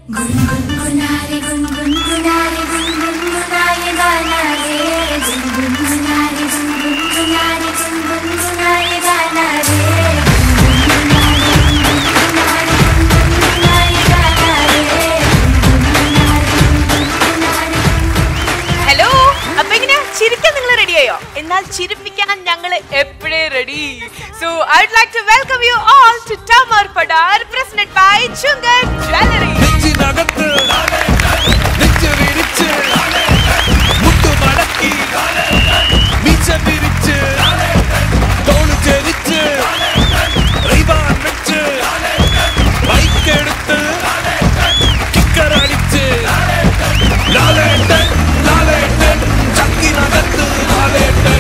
गुनगुनारे गुनगुनारे गुनगुनारे गाना रे गुनगुनारे गुनगुनारे गुनगुनारे गाना रे गुनगुनारे गुनगुनारे गाना रे ഹലോ അപ്പൊ എങ്ങനെയാ ചിരിക്കാൻ നിങ്ങൾ റെഡിയായോ എന്നാൽ ചിരിപ്പിക്കാൻ ഞങ്ങൾ എപ്പോഴേ ready so I would like to welcome you all to Tamar Padar presented by ചുങ്കർ ജ്വല്ലറി നെഞ്ചിനകത്ത് നെഞ്ച് വിരിച്ച് മുത്തു മടക്കി മീശ പിരിച്ച് തോള് ചെരിച്ച് റീബാൻ വെച്ച് ബൈക്കെടുത്ത് കിക്കറടിച്ച് ലാലേട്ടൻ ലാലേട്ടൻ ചക്കിനകത്ത് ലാലേട്ടൻ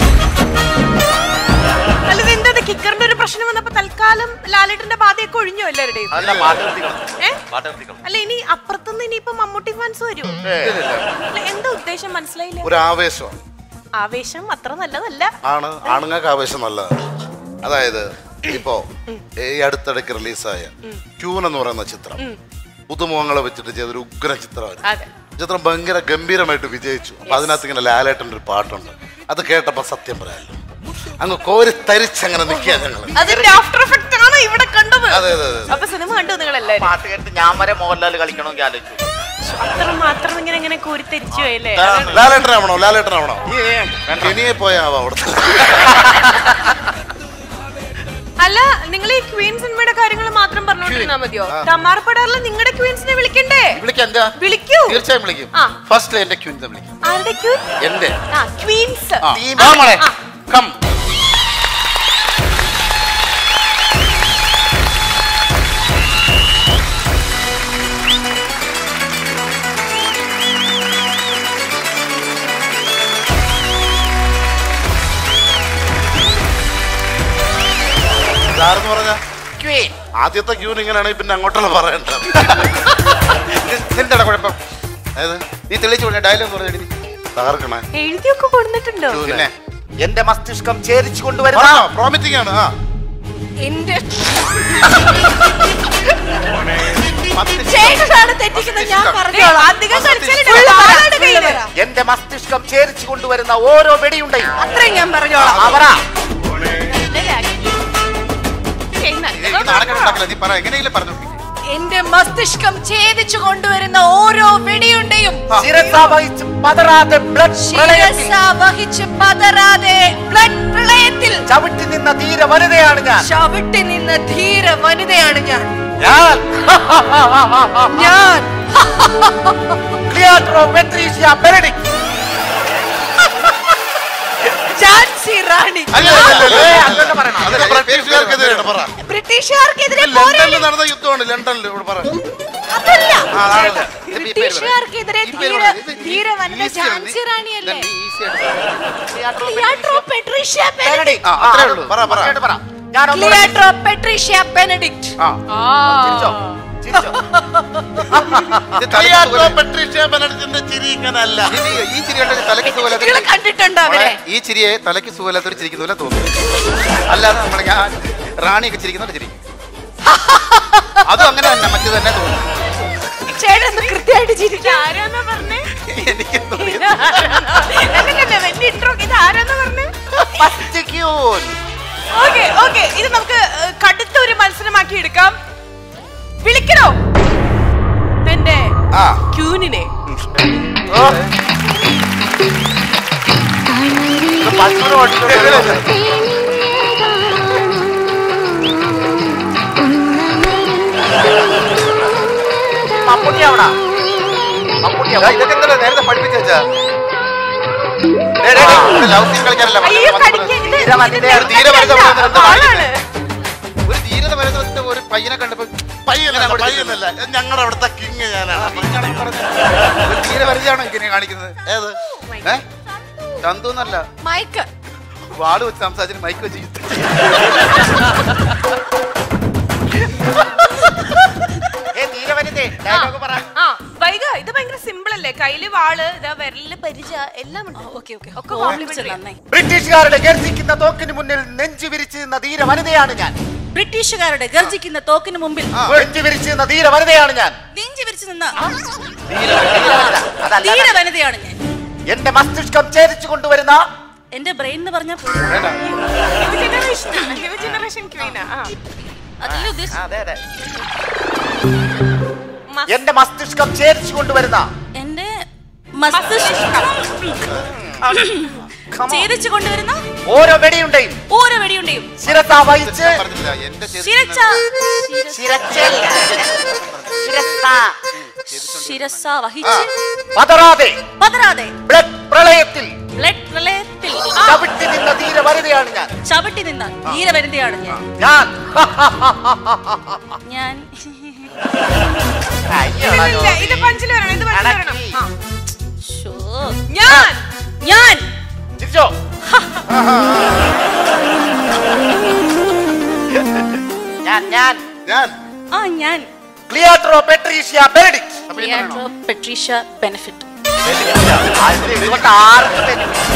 അല്ല എന്താ കിക്കറിന്റെ ഒരു പ്രശ്നം വന്നപ്പോ തൽക്കാലം ലാലേട്ടന്റെ ബാധയൊക്കെ ഒഴിഞ്ഞോ എല്ലാവരുടെയും അല്ല പാട്ട് നിർത്തിക്കണം ഏ? പാട്ട് നിർത്തിക്കണം അല്ല ഇനി അപ്പുറത്തുനിന്ന് ഇനിയിപ്പോ മമ്മൂട്ടി ഫാൻസ് വരുമോ അല്ല എന്താ ഉദ്ദേശം മനസ്സിലായില്ല ഒരു ആവേശം ആവേശം അത്ര നല്ലതല്ല ആണ് ആണുങ്ങൾക്ക് ആവേശം നല്ലതാണ് അതായത് ഇപ്പോ ഈ അടുത്തിടയ്ക്ക് റിലീസായ ക്യൂൻ എന്ന് പറയുന്ന ചിത്രം പുതുമുഖങ്ങളെ വെച്ചിട്ട് ചെയ്തൊരു ഉഗ്ര ചിത്രമായിരുന്നു അതെ ചിത്രം ഭയങ്കര ഗംഭീരമായിട്ട് വിജയിച്ചു അപ്പൊ അതിനകത്ത് ഇങ്ങനെ ലാലേട്ടൻ്റെ ഒരു പാട്ടുണ്ട് അത് കേട്ടപ്പോ സത്യം പറയാമല്ലോ അങ്ങ് കോരി തരിച്ചങ്ങനെ നിൽക്കുക ഞങ്ങൾ അതിന്റെ ആഫ്റ്റർ എഫക്റ്റ് ആണ് ഇവിടെ കണ്ടത് അതെ, അതെ, അതെ. അപ്പൊ സിനിമ കണ്ടു നിങ്ങൾ എല്ലാവരും പാട്ട് കേട്ട് ഞാൻ വരെ മോഹൻലാൽ കളിക്കണമെങ്കിൽ ആലോചിച്ചു അത്ര മാത്രം ഇങ്ങനെ ഇങ്ങനെ കോരിത്തരിച്ചു പോയല്ലേ ലാലേട്ടനാവണോ ലാലേട്ടനാവണോ കെനിയെ പോയാവാ അവിടുത്തെ അല്ല നിങ്ങൾ ഈ ക്വീൻ സിനിമയുടെ കാര്യങ്ങൾ മാത്രം പറഞ്ഞോണ്ടിരുന്നാ മതിയോ തമാർപ്പടാറിൽ നിങ്ങളുടെ ക്വീൻസിനെ വിളിക്കണ്ടേ വിളിക്കാം എന്താ വിളിക്കൂ തീർച്ചയായും വിളിക്കും ആ. ഫസ്റ്റ് എന്റെ ക്യൂൻസ് വിളിക്കും ആരുടെ ക്വീൻ എന്റെ ആ ക്വീൻസ് ആ. ആ, മോളെ ആ. കം ഇതാരെന്ന് പറഞ്ഞ ക്വീൻ ആദ്യത്തെ ക്യൂൻ ഇങ്ങനെയാണെങ്കിൽ പിന്നെ അങ്ങോട്ടുള്ള പറയണ്ട എന്താണ് കുഴപ്പം അതായത് നീ തെളിച്ചു ഡയലോഗ് പറഞ്ഞു തകർക്കണേ എഴുതിയൊക്കെ കൊടുത്തിട്ടുണ്ടോ പിന്നെ എന്റെ മസ്തിഷ്കം ചേരിച്ചു കൊണ്ടുവരുന്ന പറഞ്ഞോ പ്രോമിറ്റിംഗ് ആണ് ആ എന്റെ ചേട്ടനാണ് തെറ്റിക്കുന്നത് ഞാൻ പറഞ്ഞോളാം അധികം കളിച്ചാലും കയ്യില് എന്റെ മസ്തിഷ്കം ചേരിച്ചു കൊണ്ടുവരുന്ന ഓരോ വെടിയുണ്ടെയും അത്രയും ഞാൻ പറഞ്ഞോളാം അവരാ നാടകം ഉണ്ടാക്കില്ല നീ പറ എങ്ങനെയെങ്കിലും പറഞ്ഞു എന്റെ മസ്തിഷ്കം ഛേദിച്ചു കൊണ്ടുവരുന്ന ഓരോ വെടിയുണ്ടയും ശിരസ വഹിച്ച് പതറാതെ ബ്ലഡ് ശിരസ വഹിച്ച് പതറാതെ ബ്ലഡ് പ്രളയത്തിൽ ചവിട്ടി നിന്ന ധീര വനിതയാണ് ഞാൻ ചവിട്ടി നിന്ന ധീര വനിതയാണ് ഞാൻ ഞാൻ ഞാൻ ക്ലിയാട്രോ പെട്രീഷ്യ ബെനഡിക്ട് ഝാൻസി റാണി അല്ല, അല്ല, അല്ല, അല്ല. ഏയ്, അങ്ങനെ പറയണം. അതൊക്കെ ബ്രിട്ടീഷുകാർക്കെതിരെയാണ് പറ ബ്രിട്ടീഷുകാർക്കെതിരെ ലണ്ടനിൽ നടന്ന യുദ്ധമാണ് ലണ്ടനിൽ ഇവിടെ പറ അതല്ല ആ, അതാണ്. ബ്രിട്ടീഷുകാർക്കെതിരെ ഈ പേര് ധീര പറ. ഇത് ധീര വനിത easy ആണ്. ഝാൻസി റാണിയല്ലേ ഇത് easy ആയിട്ട് ക്ലിയാട്രോ പെട്രീഷ്യ ബെനഡിക്ട് ബെനഡിക്ട്. ആ, അത്രേ ഉള്ളൂ. പറ, പറ. കേട്ട് പറ ഞാൻ ഒന്നുകൂടെ ക്ലിയാട്രോ പെട്രീഷ്യ ബെനഡിക്ട് ആ. ചിരിച്ചോ? ചിരിച്ചോ? ഇത് തലയ്ക്ക് ക്ലിയാറ്റോ സുഖമില്ല. പെട്രീഷ്യ ബെനഡിക്റ്റിന്റെ ചിരി ഇങ്ങനല്ല ഇത് ഈ ചിരി കണ്ടിട്ട് തലയ്ക്ക് നിങ്ങൾ സുഖമില്ലാത്ത കണ്ടിട്ടുണ്ടോ അവരെ ഈ ചിരിയെ തലയ്ക്ക് സുഖമില്ലാത്തൊരു ചിരിക്കുന്ന പോലെ തോന്നുന്നു അല്ലാതെ നമ്മൾ ഞാൻ റാണിയൊക്കെ ചിരിക്കുന്നുണ്ട് ചിരി അതും അങ്ങനെ തന്നെ മറ്റു തന്നെ തോന്നുന്നു ചേട്ടൻ കൃത്യമായിട്ട് ചിരിക്കാം ആരാന്നാ പറഞ്ഞേ എനിക്ക് തോന്നി. അല്ലല്ല വലിയ ഇൻട്രോ ഇത് ആരാന്നാ പറഞ്ഞേ First cue. ഓക്കെ ഓക്കെ ഇത് നമുക്ക് ഏഹ്, കടുത്ത ഒരു മത്സരമാക്കി എടുക്കാം വിളിക്കണോ എന്റെ ആ ക്യൂനിനെ ഓ, ഇത് പശുവിനെ ഓടിച്ചോണ്ട് വരുന്നത്. മമ്മൂട്ടി അവിടെ മമ്മൂട്ടി ഇതാ, ഇതൊക്കെ എന്താ നേരത്തെ പഠിപ്പിച്ചു വെച്ചാ ലവ് സീൻ കളിക്കാനല്ല അയ്യോ പറഞ്ഞത്. കടിക്കരുത്. തീരെ ഇത് വനിതയാണ്. നിർത്തണ്ട. തീരെ വനിത പറയുന്നത് എന്താ ആളാണ്. ഒരു ധീരത വരുന്ന ഒരു പയ്യനെ കണ്ടപ്പോ പയ്യനല്ല പയ്യനല്ല ഞങ്ങളുടെ അവിടുത്തെ കിങ് ഞാനാണ് ഒരു ധീര വരികയാണോ ഇങ്ങനെ കാണിക്കുന്നത് ഏത് ഏ ചന്തു എന്നല്ല മൈക്ക് വാട് വെച്ച് സംസാരിച്ചിട്ട് മൈക്ക് വെച്ച് ചീത്ത. ഏ തീരെ വനിതേ ഡയലോഗ് പറ ആ വൈക ഇത് ഭയങ്കര സിമ്പിൾ അല്ലേ കയ്യില് വാള് ഇതാ വിരലില് പരിച എല്ലാം ഉണ്ട് ഓക്കെ ഓക്കെ ഒക്കെ ഓർമ്മിച്ചത് complimentary. നന്നായി ബ്രിട്ടീഷുകാരുടെ ഗർജിക്കുന്ന തോക്കിന് മുന്നിൽ നെഞ്ചു വിരിച്ചു നിന്ന ധീര വനിതയാണ് ഞാൻ ബ്രിട്ടീഷുകാരുടെ ഗർജിക്കുന്ന തോക്കിന് മുമ്പിൽ വെഞ്ചി വിരിച്ച് നിന്ന ധീര വനിതയാണ് ഞാൻ നെഞ്ചി വിരിച്ചു നിന്ന അതല്ല ധീര വനിതയാണ് ഞാൻ എന്റെ മസ്തിഷ്കം ഛേദിച്ചു കൊണ്ടുവരുന്ന എന്റെ ബ്രെയിൻ എന്ന് പറഞ്ഞ ന്യൂ ജനറേഷൻ ക്വീനാ അതല്ലേ ഉദ്ദേശിച്ചത് അതെ അതെ എന്റെ മസ്തിഷ്കം ഛേദിച്ചു കൊണ്ടുവരുന്ന എന്റെ മസ്തിഷ്കം ഛേദിച്ചു കൊണ്ടുവരുന്ന ഓരോ വെടിയുണ്ടെയും ഓരോ വെടിയുണ്ടെയും ശിരസ വഹിച്ച് പറഞ്ഞില്ല എന്റെ ശിരച്ച ശിരച്ചല്ല. ശിരസ. ശിരസ വഹിച്ച് പതറാതെ പതറാതെ ബ്ലഡ് പ്രളയത്തിൽ ബ്ലഡ് പ്രളയത്തിൽ ചവിട്ടി നിന്ന ധീര വനിതയാണ് ഞാൻ ചവിട്ടി നിന്ന ധീര വനിതയാണ് ഞാൻ ഞാൻ ഞാൻ അയ്യോടാ ഇല്ല, ഇത് പഞ്ചിൽ വരണം ഇത് പഞ്ചിൽ വരണം അടക്കി. ആ. ശോ. ഞാൻ ഞാൻ ചിരിച്ചോ ഞാൻ ഞാൻ ഞാൻ ആ ഞാൻ ക്ലിയാട്രോ പെട്രീഷ്യ ബെനഡിക്ട് ലിയാട്രോ പെട്രീഷ ബെനഫിറ്റ് ഇതുകൊണ്ട് ആർക്കും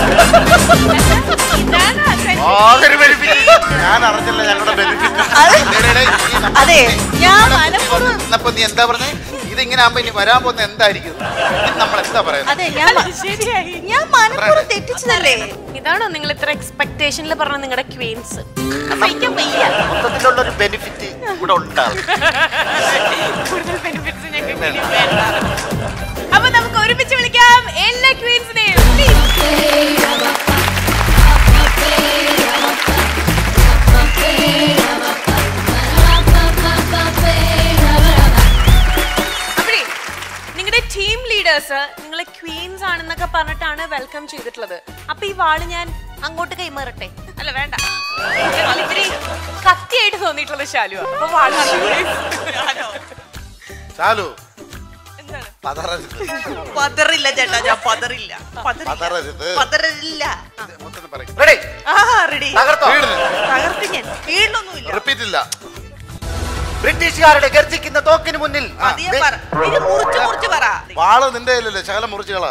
ഇതാണ് അസൽ. യാതൊരു benefit ഇല്ല. ഞാൻ അറിഞ്ഞില്ല ഞങ്ങളുടെ ബെനിഫിറ്റ് അതെ ഞാൻ മനഃപൂർവ്വം എന്നപ്പോ നീ എന്താ പറഞ്ഞേ ഇതിങ്ങനെ ആകുമ്പോ ഇനി വരാൻ പോകുന്ന എന്തായിരിക്കും ഇത് നമ്മൾ എന്താ പറയുന്നത് അതെ ഞാൻ മ- ശരിയായി ഞാൻ മനഃപൂർവ്വം തെറ്റിച്ചതല്ലേ ഇതാണോ നിങ്ങൾ ഇത്ര എക്സ്പെക്ടേഷനിൽ പറഞ്ഞ നിങ്ങളുടെ ക്വീൻസ് മൊത്തത്തിലുള്ള ഒരു ബെനിഫിറ്റ് ഇവിടെ ഉണ്ടാവും കൂടുതൽ ബെനിഫിറ്റ്സ് ഞങ്ങൾക്ക് ഇനി വേണ്ട അപ്പൊ നമുക്ക് ഒരുമിച്ച് വിളിക്കാം എല്ലാ ക്വീൻസിനെയും പ്ലീസ് അപ്പഴേ നിങ്ങളുടെ ടീം ലീഡേഴ്സ് നിങ്ങളെ ക്വീൻസ് ആണെന്നൊക്കെ പറഞ്ഞിട്ടാണ് വെൽക്കം ചെയ്തിട്ടുള്ളത് അപ്പൊ ഈ വാള് ഞാൻ അങ്ങോട്ട് കൈമാറട്ടെ അല്ല വേണ്ട എന്നാൽ ഇത്തിരി കത്തിയായിട്ട് തോന്നിയിട്ടുള്ളത് ശാലു അപ്പൊ വാള് ചാലു എന്താണ് പതറരുത് പതറില്ല ചേട്ടാ ഞാൻ പതറില്ല പതറില്ല പതറരുത് പതറില്ല മൊത്തത്തിൽ പറയും റെഡി ആ റെഡി തകർത്തോ തകർത്ത് ഞാൻ വീണൊന്നുമില്ല റിപ്പീറ്റ് ഇല്ല ബ്രിട്ടീഷുകാരുടെ ഗർജിക്കുന്ന തോക്കിന് മുന്നിൽ പതിയെ പറ ഇത് മുറിച്ച് മുറിച്ച് പറ വാള് നിന്റെ കയ്യിലല്ലേ ശകലം മുറിച്ചുകളാ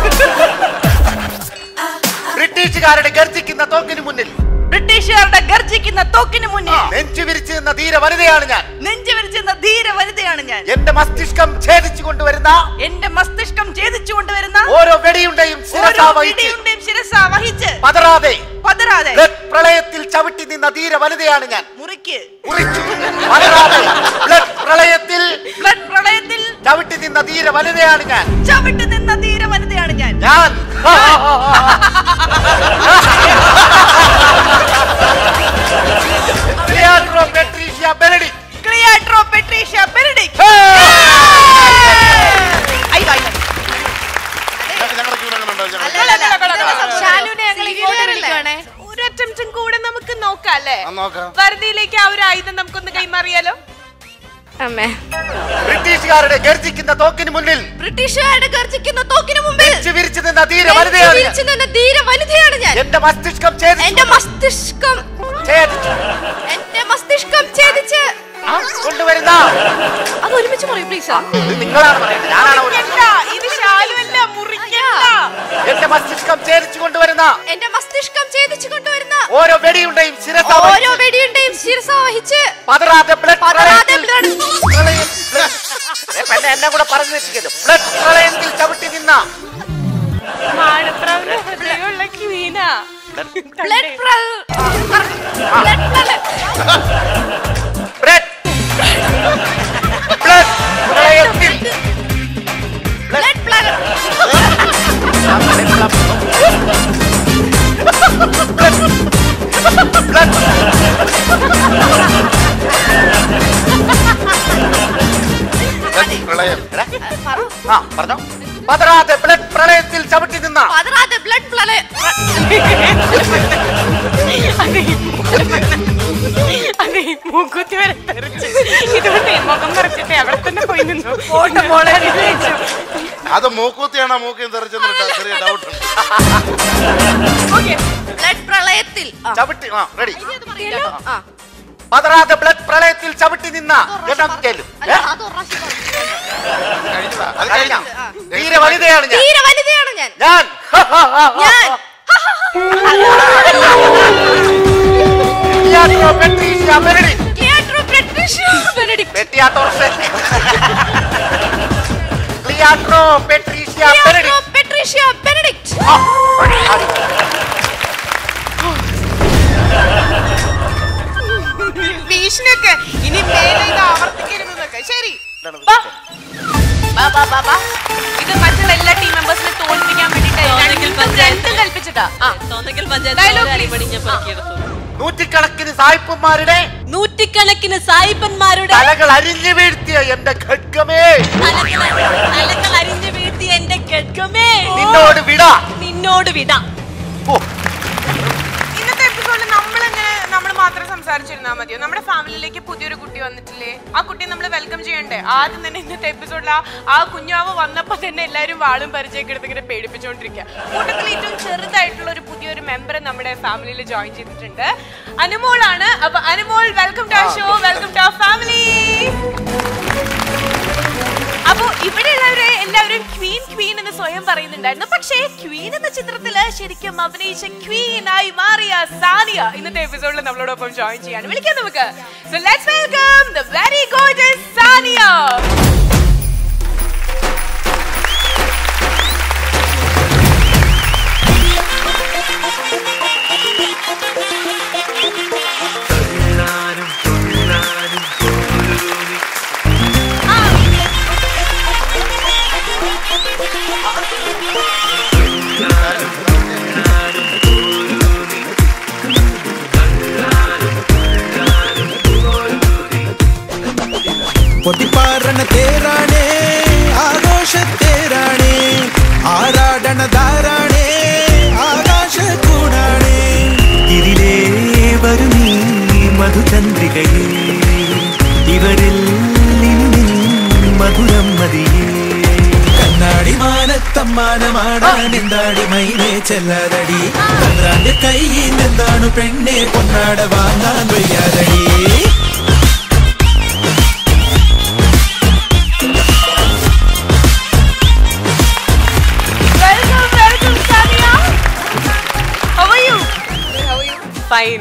ബ്രിട്ടീഷുകാരുടെ ഗർജിക്കുന്ന തോക്കിന് മുന്നിൽ ബ്രിട്ടീഷുകാരുടെ ഗർജിക്കുന്ന തോക്കിന് മുന്നിൽ നെഞ്ചു വിരിച്ച് നിന്ന ധീര വനിതയാണ് ഞാൻ നെഞ്ചു വിരിച്ചുന്ന ധീര വനിതയാണ് ഞാൻ എന്റെ മസ്തിഷ്കം ഛേദിച്ചു കൊണ്ടുവരുന്ന എന്റെ മസ്തിഷ്കം ഛേദിച്ചു കൊണ്ടുവരുന്ന ഓരോ വെടിയുണ്ടെയും ശിരസ ഓരോ വഹിച്ച് പിടിയുടെയും ശിരസ വഹിച്ച് പതറാതെ പതറാതെ ബ്ലഡ് പ്രളയത്തിൽ ചവിട്ടി നിന്ന ധീര വനിതയാണ് ഞാൻ മുറിക്ക് കുറിച്ചു പതറാതെ ബ്ലഡ് പ്രളയത്തിൽ ബ്ലഡ് പ്രളയത്തിൽ ചവിട്ടി നിന്ന ധീര വനിതയാണ് ഞാൻ ചവിട്ട് നിന്ന ധീര വനിതയാണ് ഞാൻ ഞാൻ ലിയാൻഡ്രോ പെട്രീഷ്യ ബെനഡിക്ട്. ക്ലിയാട്രോ പെട്രീഷ്യ ബെനഡിക്ട് അയ്യോ അയ്യോ ഞങ്ങളുടെ ക്യൂ അങ്ങനെ ഉണ്ടാവും ഞങ്ങളുടെ അല്ല, അല്ല, അല്ല, അല്ല. ശാലുവിനെ ഞങ്ങൾ ഇങ്ങോട്ട് വിളിക്കുവാണേ ഒരു അറ്റംപ്റ്റും കൂടെ നമുക്ക് നോക്കാം അല്ലേ ആ, നോക്കാം. വരുതിയിലേക്ക് ആ ഒരു ആയുധം നമുക്കൊന്ന് കൈമാറിയാലോ അമ്മേ ബ്രിട്ടീഷുകാരുടെ ഗർജിക്കുന്ന തോക്കിന് മുന്നിൽ ബ്രിട്ടീഷുകാരുടെ ഗർജിക്കുന്ന തോക്കിന് മുമ്പിൽ നെഞ്ചു വിരിച്ചു നിന്ന ധീര വനിതയാണ് ഞാൻ. വിരിച്ചു നിന്ന ധീര വനിതയാണ് ഞാൻ എന്റെ മസ്തിഷ്കം ഛേദിച്ചു എന്റെ മസ്തിഷ്കം ഛേദിച്ചു എന്റെ മസ്തിഷ്കം ഛേദിച്ച് ആ, കൊണ്ടുവരുന്ന അത് ഒരുമിച്ച് പറയൂ പ്ലീസ് ഇത് നിങ്ങളാണ് പറയുന്നത് ഞാനാണ് ഒരു- മുറിക്കണ്ട, ഇത് ശാലുവല്ല മുറിക്കണ്ട എന്റെ മസ്തിഷ്കം ഛേദിച്ചു കൊണ്ടുവരുന്ന എന്റെ മസ്തിഷ്കം ഛേദിച്ചു കൊണ്ടുവരുന്ന ഓരോ വെടിയുണ്ടെയും ശിരസ ഓരോ വഹിച്ച് വെടിയുണ്ടെയും ശിരസ വഹിച്ച് പതറാതെ ബ്ലഡ് പതറാതെ പ്രളയത്തിൽ blood- പ്രളയം blood- ഏ, പെണ്ണെ എന്നെ കൂടെ പറഞ്ഞു വെച്ചിരിക്കുന്നു ബ്ലഡ് പ്രളയത്തിൽ ചവിട്ടി നിന്ന മാടപ്രാവിന്റെ ഹൃദയമുള്ള ക്വീനാ blood prel- blood prel- blood blood പ്രളയത്തിൽ blood prel- പ്രളയം ആ പറഞ്ഞോ പതറാതെ ബ്ലഡ് പ്രളയത്തിൽ ചവിട്ടി നിന്ന പതറാതെ blood prel- അതെ മൂക്കുത്തി വരെ തെറിച്ച് ഇതുകൊണ്ട് മുഖം മറിച്ചിട്ട് അവിടെ തന്നെ പോയി നിന്നു അത് മൂക്കൂത്തിയാണോ മൂക്കിൽ തെറിച്ചെന്ന് ചെറിയ ഡൗട്ട് ഉണ്ട് ഓക്കെ blood പ്രളയത്തിൽ ആ. ചവിട്ടി ആ റെഡി ആ. പതറാതെ ബ്ലഡ് പ്രളയത്തിൽ ചവിട്ടി നിന്ന എണ്ണം ചെല്ലും അല്ല, അത് ഒരു പ്രാവശ്യം പറഞ്ഞു. കഴിഞ്ഞതാ അത് കഴിഞ്ഞ കഴിഞ്ഞു ധീര വനിതയാണ് ഞാൻ ധീര വനിതയാണ് ഞാൻ ഞാൻ ഞാൻ ലിയാൻഡ്രോ പെട്രീഷ്യ ബെനഡിക്ട്. പെട്ടിയാട്ടോർസ് ക്ലിയാട്രോ പെട്രീഷ്യ ബെനഡിക്ട് പെട്രീഷ്യ ബെനഡിക്റ്റ് ആ, ഭീഷണിയൊക്കെ ഇനി മേലെ ഇത് ആവർത്തിക്കരുതെന്നൊക്കെ ശരി എന്താണ് വാ. വാ, വാ, വാ, വാ. ഇത് മറ്റുള്ള എല്ലാ ടീം മെമ്പേഴ്സിനെ തോൽപ്പിക്കാൻ വേണ്ടിട്ട് തോന്നെങ്കിൽ പഞ്ചായത്ത്. രണ്ടും കൽപ്പിച്ചിട്ടാ ആ. തോന്നെങ്കിൽ Dialogue, പഞ്ചായത്ത് please. അടിപൊളി ഞാൻ പെറുക്കിയെടുത്തു നൂറ്റിക്കണക്കിന് സായിപ്പന്മാരുടെ നൂറ്റിക്കണക്കിന് സായിപ്പന്മാരുടെ തലകൾ അരിഞ്ഞു വീഴ്ത്തിയ എന്റെ ഖഡ്ഗമേ തലകൾ തലകൾ അരിഞ്ഞു വീഴ്ത്തി എന്റെ ഖഡ്ഗമേ നിന്നോട് വിട നിന്നോട് വിടാം ഓ, ഇന്നത്തെ എപ്പിസോഡിൽ നമ്മളെങ്ങനെ നമ്മൾ മാത്രം സംസാരിച്ചിരുന്നാൽ മതിയോ നമ്മുടെ ഫാമിലിയിലേക്ക് പുതിയൊരു കുട്ടി വന്നിട്ടില്ലേ ആ കുട്ടിയെ നമ്മൾ വെൽക്കം ചെയ്യണ്ടേ ആദ്യം തന്നെ ഇന്നത്തെ എപ്പിസോഡിൽ ആ ആ കുഞ്ഞാവ് വന്നപ്പോ തന്നെ എല്ലാവരും വാളും പരിചയമൊക്കെ എടുത്ത് ഇങ്ങനെ പേടിപ്പിച്ചുകൊണ്ടിരിക്കുക കൂട്ടത്തിൽ ഏറ്റവും ചെറുതായിട്ടുള്ള ഒരു പുതിയൊരു മെമ്പർ നമ്മുടെ ഫാമിലിയിൽ ജോയിൻ ചെയ്തിട്ടുണ്ട് അനുമോളാണ് അപ്പൊ Anumol welcome to show welcome to family അപ്പോ ഇവിടെയുള്ളവരെ എല്ലാവരും ക്വീൻ ക്വീൻ എന്ന് സ്വയം പറയുന്നുണ്ടായിരുന്നു പക്ഷേ ക്വീൻ എന്ന ചിത്രത്തില് ശരിക്കും അഭിനയിച്ച ക്വീൻ ആയി മാറിയ സാനിയ ഇന്നത്തെ എപ്പിസോഡിൽ നമ്മളോടൊപ്പം ജോയിൻ ചെയ്യാണ് വിളിക്കാം നമുക്ക് so let's welcome the very gorgeous Sania പൊട്ടിപ്പാറണ തേരാണേ ആഘോഷത്തേരാണേ ആരാടണ ധാരാണേ ആകാശ കൂടാണേ ഇതിലേ വരുന്നീ മധുചന്ദ്രികയേ ഇവരിൽ നിന്നിൽ മധുരം മതിയേ കണ്ണാടി മാനത്തമ്മാനമാടാൻ എന്താടി മൈനെ ചെല്ലാതടി ചന്ദ്രാന്റെ കയ്യിൽ എന്താണ് പെണ്ണെ പൊന്നാട വാങ്ങാൻ വയ്യാതടി welcome welcome Sania how are you fine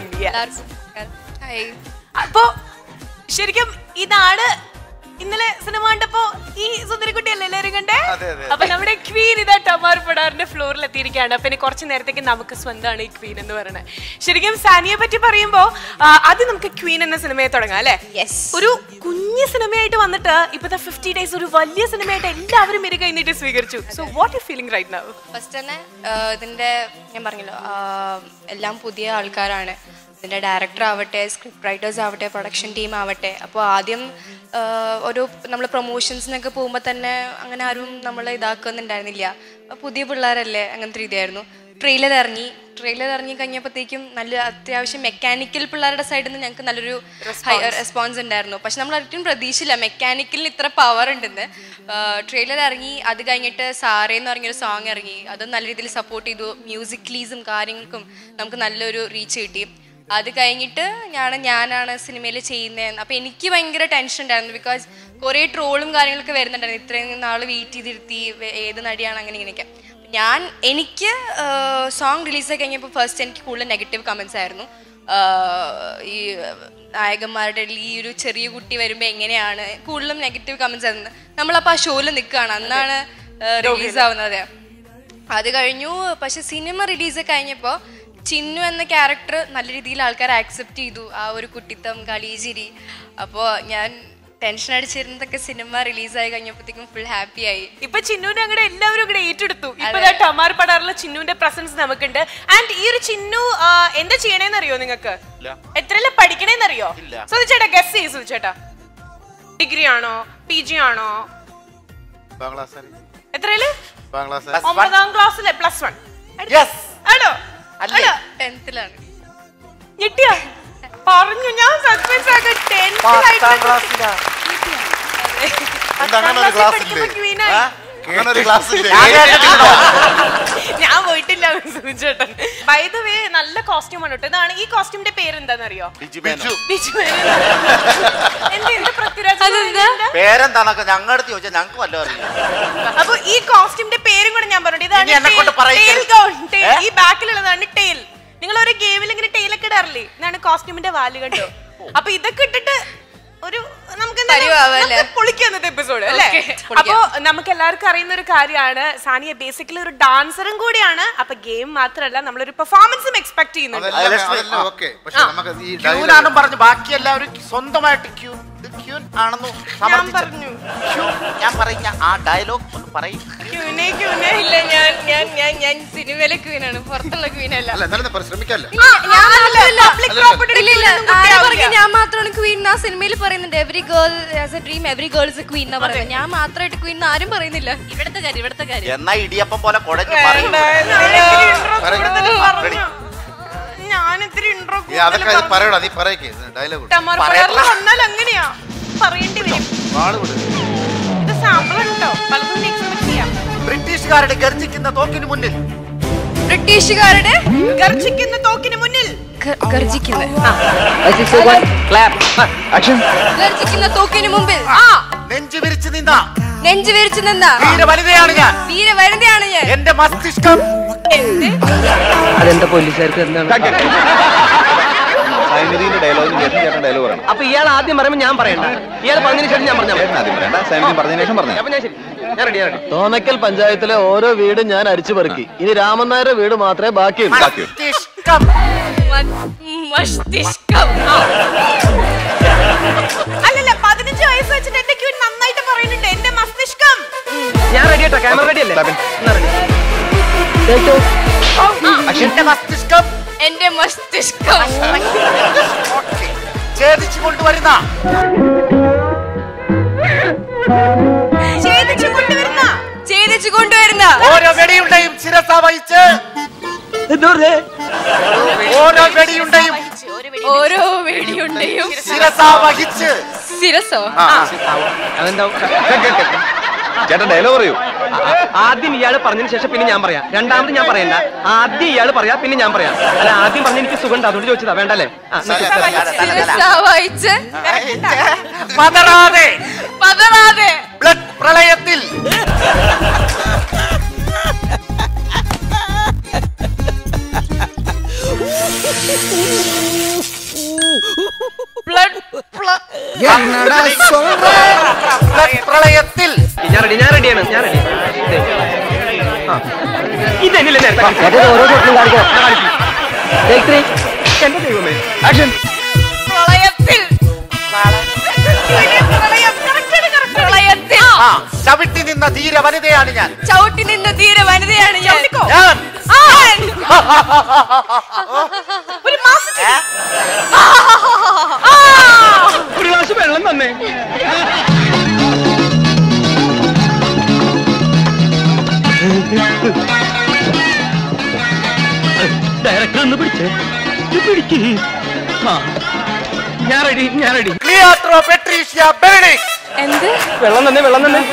hi അപ്പോ ശരിക്കും ഇതാണ് ഇന്നലെ സിനിമ കണ്ടപ്പോ ഈ സുന്ദരിക്കുട്ടിയല്ലേ എല്ലാവരും കണ്ടേ അപ്പൊ നമ്മുടെ ക്വീൻ ഇതാ ടമാർ പടാറിന്റെ ഫ്ലോറിൽ എത്തിയിരിക്കുകയാണ് അപ്പൊ ഇനി കുറച്ച് നേരത്തേക്ക് നമുക്ക് സ്വന്തമാണ് ഈ ക്വീൻ എന്ന് പറയുന്നത് ശരിക്കും സാനിയെ പറ്റി പറയുമ്പോ ആ, ആദ്യം നമുക്ക് ക്വീൻ എന്ന സിനിമയെ തുടങ്ങാം അല്ലെ Yes. ഒരു കുഞ്ഞു സിനിമയായിട്ട് വന്നിട്ട് ഇപ്പത്തെ ഫിഫ്റ്റി ഡേയ്സ് ഒരു വലിയ സിനിമയായിട്ട് എല്ലാവരും ഇരു കഴിഞ്ഞിട്ട് സ്വീകരിച്ചു so what you feeling right now first തന്നെ ആ, ഇതിന്റെ ഞാൻ പറഞ്ഞല്ലോ ആ, എല്ലാം പുതിയ ആൾക്കാരാണ് ഇതിന്റെ ഡയറക്ടർ ആവട്ടെ സ്ക്രിപ്റ്റ് റൈറ്റേഴ്സ് ആവട്ടെ പ്രൊഡക്ഷൻ ടീം ആവട്ടെ അപ്പോൾ ആദ്യം ആ, ഒരു നമ്മൾ പ്രൊമോഷൻസിനൊക്കെ പോകുമ്പോൾ തന്നെ അങ്ങനെ ആരും നമ്മളെ ഇതാക്കുന്നുണ്ടായിരുന്നില്ല അപ്പൊ പുതിയ പിള്ളേരല്ലേ അങ്ങനത്തെ രീതിയായിരുന്നു ട്രെയിലർ ഇറങ്ങി ട്രെയിലർ ഇറങ്ങി കഴിഞ്ഞപ്പോഴത്തേക്കും നല്ല അത്യാവശ്യം മെക്കാനിക്കൽ പിള്ളേരുടെ സൈഡിൽ നിന്ന് ഞങ്ങൾക്ക് നല്ലൊരു റെസ്പോൺസ് ഉണ്ടായിരുന്നു പക്ഷെ നമ്മൾ ഒരിക്കലും പ്രതീക്ഷയില്ല മെക്കാനിക്കലിന് ഇത്ര പവർ ഉണ്ടെന്ന് ട്രെയിലർ ഇറങ്ങി അത് കഴിഞ്ഞിട്ട് സാറേ എന്ന് പറഞ്ഞൊരു സോങ് ഇറങ്ങി അത് നല്ല രീതിയിൽ സപ്പോർട്ട് ചെയ്തു മ്യൂസിക്കലീസും കാര്യങ്ങൾക്കും നമുക്ക് നല്ലൊരു റീച്ച് കിട്ടി അത് കഴിഞ്ഞിട്ട് ഞാൻ ഞാനാണ് സിനിമയിൽ ചെയ്യുന്നത് അപ്പം എനിക്ക് ഭയങ്കര ടെൻഷൻ ഉണ്ടായിരുന്നു ബിക്കോസ് കുറേ ട്രോളും കാര്യങ്ങളൊക്കെ വരുന്നുണ്ടായിരുന്നു ഇത്രയും നാൾ വെയിറ്റ് ചെയ്തിരുത്തി വേ- ഏത് നടിയാണ് അങ്ങനെ ഇങ്ങനെയൊക്കെ ഞാൻ എനിക്ക് സോങ് റിലീസ് കഴിഞ്ഞപ്പോൾ ഫസ്റ്റ് എനിക്ക് കൂടുതൽ നെഗറ്റീവ് കമൻസ് ആയിരുന്നു ആഹ് ഈ നായകന്മാരുടെ ഇടയിൽ ഈ ഒരു ചെറിയ കുട്ടി വരുമ്പോൾ എങ്ങനെയാണ് കൂടുതലും നെഗറ്റീവ് കമൻസ് ആയിരുന്നു നമ്മളപ്പോൾ ആ ഷോയിൽ നിൽക്കുകയാണ് അന്നാണ് റിലീസ് ആവുന്നത് അത് കഴിഞ്ഞു പക്ഷെ സിനിമ റിലീസ് കഴിഞ്ഞപ്പോൾ ചിന്നു എന്ന ക്യാരക്ടർ നല്ല രീതിയിൽ ആൾക്കാർ ആക്സെപ്റ്റ് ചെയ്തു ആ ഒരു കുട്ടിത്തം കളീചിരി അപ്പോൾ ഞാൻ ടെൻഷൻ അടിച്ചിരുന്നതൊക്കെ സിനിമ റിലീസായി കഴിഞ്ഞപ്പോഴത്തേക്കും ഫുൾ ഹാപ്പി ആയി ഇപ്പൊ ചിന്നുവിനെ അങ്ങനെ എല്ലാവരും ഇവിടെ ഏറ്റെടുത്തു ഇപ്പൊ ദാ ടമാർ പടാറിലെ ചിന്നുവിന്റെ പ്രസൻസ് നമുക്കുണ്ട് ആൻഡ് ഈ ഒരു ചിന്നു ആ, എന്താ ചെയ്യണേന്ന് അറിയോ നിങ്ങൾക്ക് എത്രയല്ല പഠിക്കണേന്ന് അറിയോ സുധിച്ചേട്ടാ ഗസ് ചെയ്യ് സുധിച്ചേട്ടാ ഡിഗ്രി ആണോ പി ജി ആണോ ബാംഗ്ലാസ് എത്രയില് ബാംഗ്ലാസ് ഒമ്പതാം ക്ലാസ്സിലെ പ്ലസ് വൺ Yes. ആണോ അല്ലേ? ആണോ? ടെൻത്തിലാണ് ഞെട്ടിയാ പറഞ്ഞു ഞാൻ സസ്പെൻസ് ആകെ പത്താം ക്ലാസ്സിലാ എന്താ അങ്ങനെ ഒരു ക്ലാസ് ഇല്ലേ ആ? അങ്ങനെ ഒരു ക്ലാസ് ഇല്ലേ ഞാൻ കേട്ടിട്ടുണ്ടോ? ഞാൻ പോയിട്ടില്ല സുധിച്ചേട്ടൻ ബൈ ദ വേ നല്ല കോസ്റ്റ്യൂം ആണ് കേട്ടോ ഇതാണ് ഈ കോസ്റ്റ്യൂമിന്റെ പേര് എന്താണെന്നറിയോ ബിജു ബിജു എന്താ എന്ത് പൃഥ്വിരാജ് അതെന്താ? പറയുന്നുണ്ട്? പേരെന്താണൊക്കെ ഞങ്ങളുടെ അടുത്ത് ചോദിച്ചാൽ ഞങ്ങൾക്ക് വല്ലതും അറിയാം അപ്പൊ ഈ കോസ്റ്റ്യൂമിന്റെ പേരും കൂടെ ഞാൻ പറഞ്ഞു ഇനി എന്നെ കൊണ്ട് പറയിക്കരുത്. ഏ? ഈ ബാക്കിലുള്ളതാണ് ടെയിൽ നിങ്ങൾ ഒരു ഗെയിമിൽ ഇങ്ങനെ ടെയിൽ ഒക്കെ ഇടാറില്ലേ ഇതാണ് കോസ്റ്റ്യൂമിന്റെ വാല് കണ്ടോ അപ്പൊ ഇതൊക്കെ ഇട്ടിട്ട് ഒരു നമുക്ക് പരിവാവല്ലേ? പൊളിക്കാം ഇന്നത്തെ എപ്പിസോഡ് അല്ലേ Okay, പൊളിക്കാം. അപ്പോ നമുക്ക് എല്ലാവർക്കും അറിയുന്ന ഒരു കാര്യമാണ് സാനിയ ബേസിക്കലി ഒരു ഡാൻസറും കൂടിയാണ് അപ്പൊ ഗെയിം മാത്രമല്ല നമ്മളൊരു പെർഫോമൻസും എക്സ്പെക്ട് ചെയ്യുന്നുണ്ട് അതെല്ലാം അതെല്ലാം ഓക്കെ പക്ഷെ നമുക്ക് ഈ ക്യൂനാണെന്നും പറഞ്ഞു ബാക്കി എല്ലാവരും സ്വന്തമായിട്ട് ക്യൂൻ ഇത് ക്യൂൻ ആണെന്ന് സമർത്ഥിച്ചു പറഞ്ഞു. ക്യൂൻ ഞാൻ പറയുന്ന ആ ഡയലോഗ് ഒന്ന് പറയും ക്യൂനെ ക്യൂനെ ഇല്ല ഞാൻ ഞാൻ ഞാൻ ഞാൻ സിനിമയിലെ ക്വീനാണ് പുറത്തുള്ള ക്വീനല്ല അല്ല എന്നാലും പരിശ്രമിക്കല്ല ഞാൻ മാത്രമല്ല public property ഇല്ല ഇല്ല ഒന്നും ആരാ കുട്ടിയാവില്ല. പറഞ്ഞത് ഞാൻ മാത്രമാണ് ക്വീൻ ആ സിനിമയിൽ പറയുന്നുണ്ട് every girl has a dream every girl is a queen എന്നാ പറയുന്നത് ഞാൻ മാത്രമായിട്ട് ക്വീൻ ആരും പറയുന്നില്ല ഇവിടുത്തെ കാര്യം ഇവിടുത്തെ കാര്യം എന്നാ ഇടിയപ്പം പോലെ കുഴഞ്ഞു പറയും ഞാൻ ഇത്തിരി ഇൻട്രോ ഈ അതൊക്കെ അത് പറയടാ നീ പറയേ ഡയലോഗ് വന്നാൽ അങ്ങനെയാ പറയേണ്ടി വരും വാള് വിട് ഇത് സാമ്പിൾ ഉണ്ടോ പലതും എക്സ്പെക്ട് ചെയ്യാം ബ്രിട്ടീഷുകാരുടെ ഗർജിക്കുന്ന തോക്കിന് മുന്നിൽ ബ്രിട്ടീഷുകാരുടെ ഗർജിക്കുന്ന തോക്കിന് മുന്നിൽ ഗ- ഗർജിക്കുന്ന ഗർജിക്കുന്ന തോക്കിന് മുമ്പിൽ ആ നെഞ്ചു വിരിച്ചു നിന്ന നെഞ്ചു വിരിച്ചു നിന്ന വീര വനിതയാണ് ഞാൻ വീര വരുന്നതാണ് ഞാൻ എന്റെ മസ്തിഷ്കം അതെന്താ പോലീസുകാർക്ക് എന്താണ് സൈനിധിന്റെ ഡയലോഗിന് ശേഷം ചേട്ടൻ ഡയലോഗ് പറയണം അപ്പൊ ഇയാൾ ആദ്യം പറയുമ്പോൾ ഞാൻ പറയണ്ട ഇയാൾ പറഞ്ഞതിന് ശേഷം ഞാൻ പറഞ്ഞാൽ ചേട്ടൻ ആദ്യം പറയണ്ട സൈനിധി പറഞ്ഞതിന് ശേഷം പറഞ്ഞു അപ്പൊ ഞാൻ ശരി ഞാൻ റെഡി റെഡി തോന്നക്കൽ പഞ്ചായത്തിലെ ഓരോ വീടും ഞാൻ അരിച്ചു പെറുക്കി ഇനി രാമൻ നായരുടെ വീട് മാത്രമേ ബാക്കിയുള്ളൂ മസ്തിഷ്കം മ- മസ്തിഷ്കം അല്ലല്ല പതിനഞ്ച് വയസ്സ് വെച്ചിട്ട് എന്റെ ക്യൂൻ നന്നായിട്ട് പറയുന്നുണ്ട് എന്റെ മസ്തിഷ്കം ഞാൻ റെഡി ആട്ടോ ക്യാമറ റെഡി അല്ലേ എന്നാ ready. എന്റെ മസ്തിഷ്കം എന്റെ മസ്തിഷ്കം ഓക്കേ. ഛേദിച്ചു കൊണ്ടുവരുന്ന ഛേദിച്ചു കൊണ്ടുവരുന്ന ഛേദിച്ചു കൊണ്ടുവരുന്ന ഓരോ വെടിയുണ്ടയും ശിരസ വഹിച്ച് ഓരോ വെടിയുണ്ടയും ഓരോ വെടിയുണ്ടെയും ശിരസ വഹിച്ച് ശിരസോ അതെന്താവും ചേട്ടൻ ഡയലോഗ് പറയൂ ആദ്യം ഇയാൾ പറഞ്ഞതിന് ശേഷം പിന്നെ ഞാൻ പറയാം രണ്ടാമത് ഞാൻ പറയണ്ട ആദ്യം ഇയാൾ പറയാ പിന്നെ ഞാൻ പറയാം അല്ല ആദ്യം പറഞ്ഞ എനിക്ക് സുഖം അതുകൊണ്ട് ചോദിച്ചതാ വേണ്ടല്ലേ ആ, എന്നാ ശരി. ശിരസ വഹിച്ച് പതറാതെ പതറാതെ ബ്ലഡ് പ്രളയത്തിൽ ബ്ലഡ് ബ്ലഡ് പ്രളയത്തിൽ ഞാൻ റെഡി ഞാൻ റെഡിയാണ് ഞാൻ റെഡി ഇതെന്നില്ല നേരത്തെ എന്റെ ദൈവമേ ആക്ഷൻ പ്രളയത്തിൽ പ്രളയം പ്രളയത്തിൽ ആ ചവിട്ടി നിന്ന ധീര വനിതയാണ് ഞാൻ ചവിട്ടി നിന്ന തീര വനിതയാണ് ഞാൻ ഞാൻ ഒരു മാസം ഏ? ഒരു ഗ്ലാസ് വെള്ളം തന്നെ ഡയറക്ടർ ഒന്ന് പിടിച്ചേ പിടിക്ക് ആ ഞാൻ റെഡി ഞാൻ റെഡി ക്ലിയാട്രോ പെട്രീഷ്യ ബെനഡിക്ട് എന്ത് വെള്ളം തന്നെ വെള്ളം തന്നെ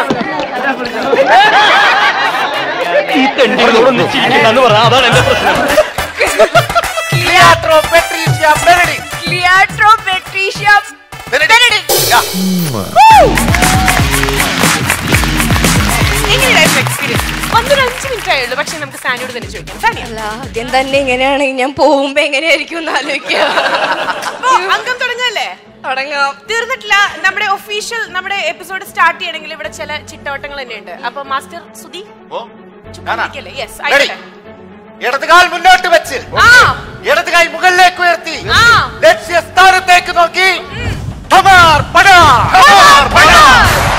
ഈ തെണ്ടികളോടൊന്ന് ചിരിക്കണ്ടെന്ന് പറ അതാണ് എന്റെ പ്രശ്നം ക്ലിയാട്രോ പെട്രീഷ്യ ബെനഡിക്ട് ക്ലിയാട്രോ പെട്രീഷ്യ ബെനഡിക്ട് യാ. എങ്ങനെയായിരുന്നു എക്സ്പീരിയൻസ് വന്നൊരു അഞ്ച് മിനിറ്റ് ആയുള്ളൂ പക്ഷെ നമുക്ക് സാനിയോട് തന്നെ ചോദിക്കാം സാനിയ അല്ല ആദ്യം തന്നെ ഇങ്ങനെയാണെങ്കിൽ ഞാൻ പോകുമ്പോ എങ്ങനെയായിരിക്കും എന്ന് ആലോചിക്കുക അപ്പൊ അംഗം തുടങ്ങല്ലേ തുടങ്ങാം തീർന്നിട്ടില്ല നമ്മുടെ ഒഫീഷ്യൽ നമ്മുടെ എപ്പിസോഡ് സ്റ്റാർട്ട് ചെയ്യണമെങ്കിൽ ഇവിടെ ചില ചിട്ടവട്ടങ്ങൾ തന്നെ ഉണ്ട് അപ്പൊ മാസ്റ്റർ സുധി ഓ ഞാനാ യെസ് Ready? ആയിക്കോട്ടെ ഇടതുകാൽ മുന്നോട്ട് വെച്ച് ആ ഇടതുകാൽ മുകളിലേക്ക് ഉയർത്തി ആ. ലക്ഷ്യസ്ഥാനത്തേക്ക് നോക്കി ധമാർ പടാർ, ധമാർ പടാർ.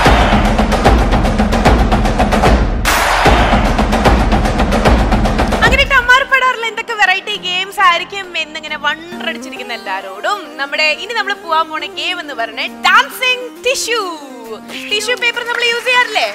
അങ്ങനെ ടമാർ പടാറിൽ എന്തൊക്കെ വെറൈറ്റി ഗെയിംസ് ആയിരിക്കും എന്നിങ്ങനെ വണ്ടടിച്ചിരിക്കുന്ന എല്ലാരോടും നമ്മുടെ ഇനി നമ്മൾ പോവാൻ പോണ ഗെയിം എന്ന് പറഞ്ഞ ഡാൻസിങ് ടിഷ്യൂ ടിഷ്യൂ പേപ്പർ നമ്മൾ യൂസ് ചെയ്യാറില്ലേ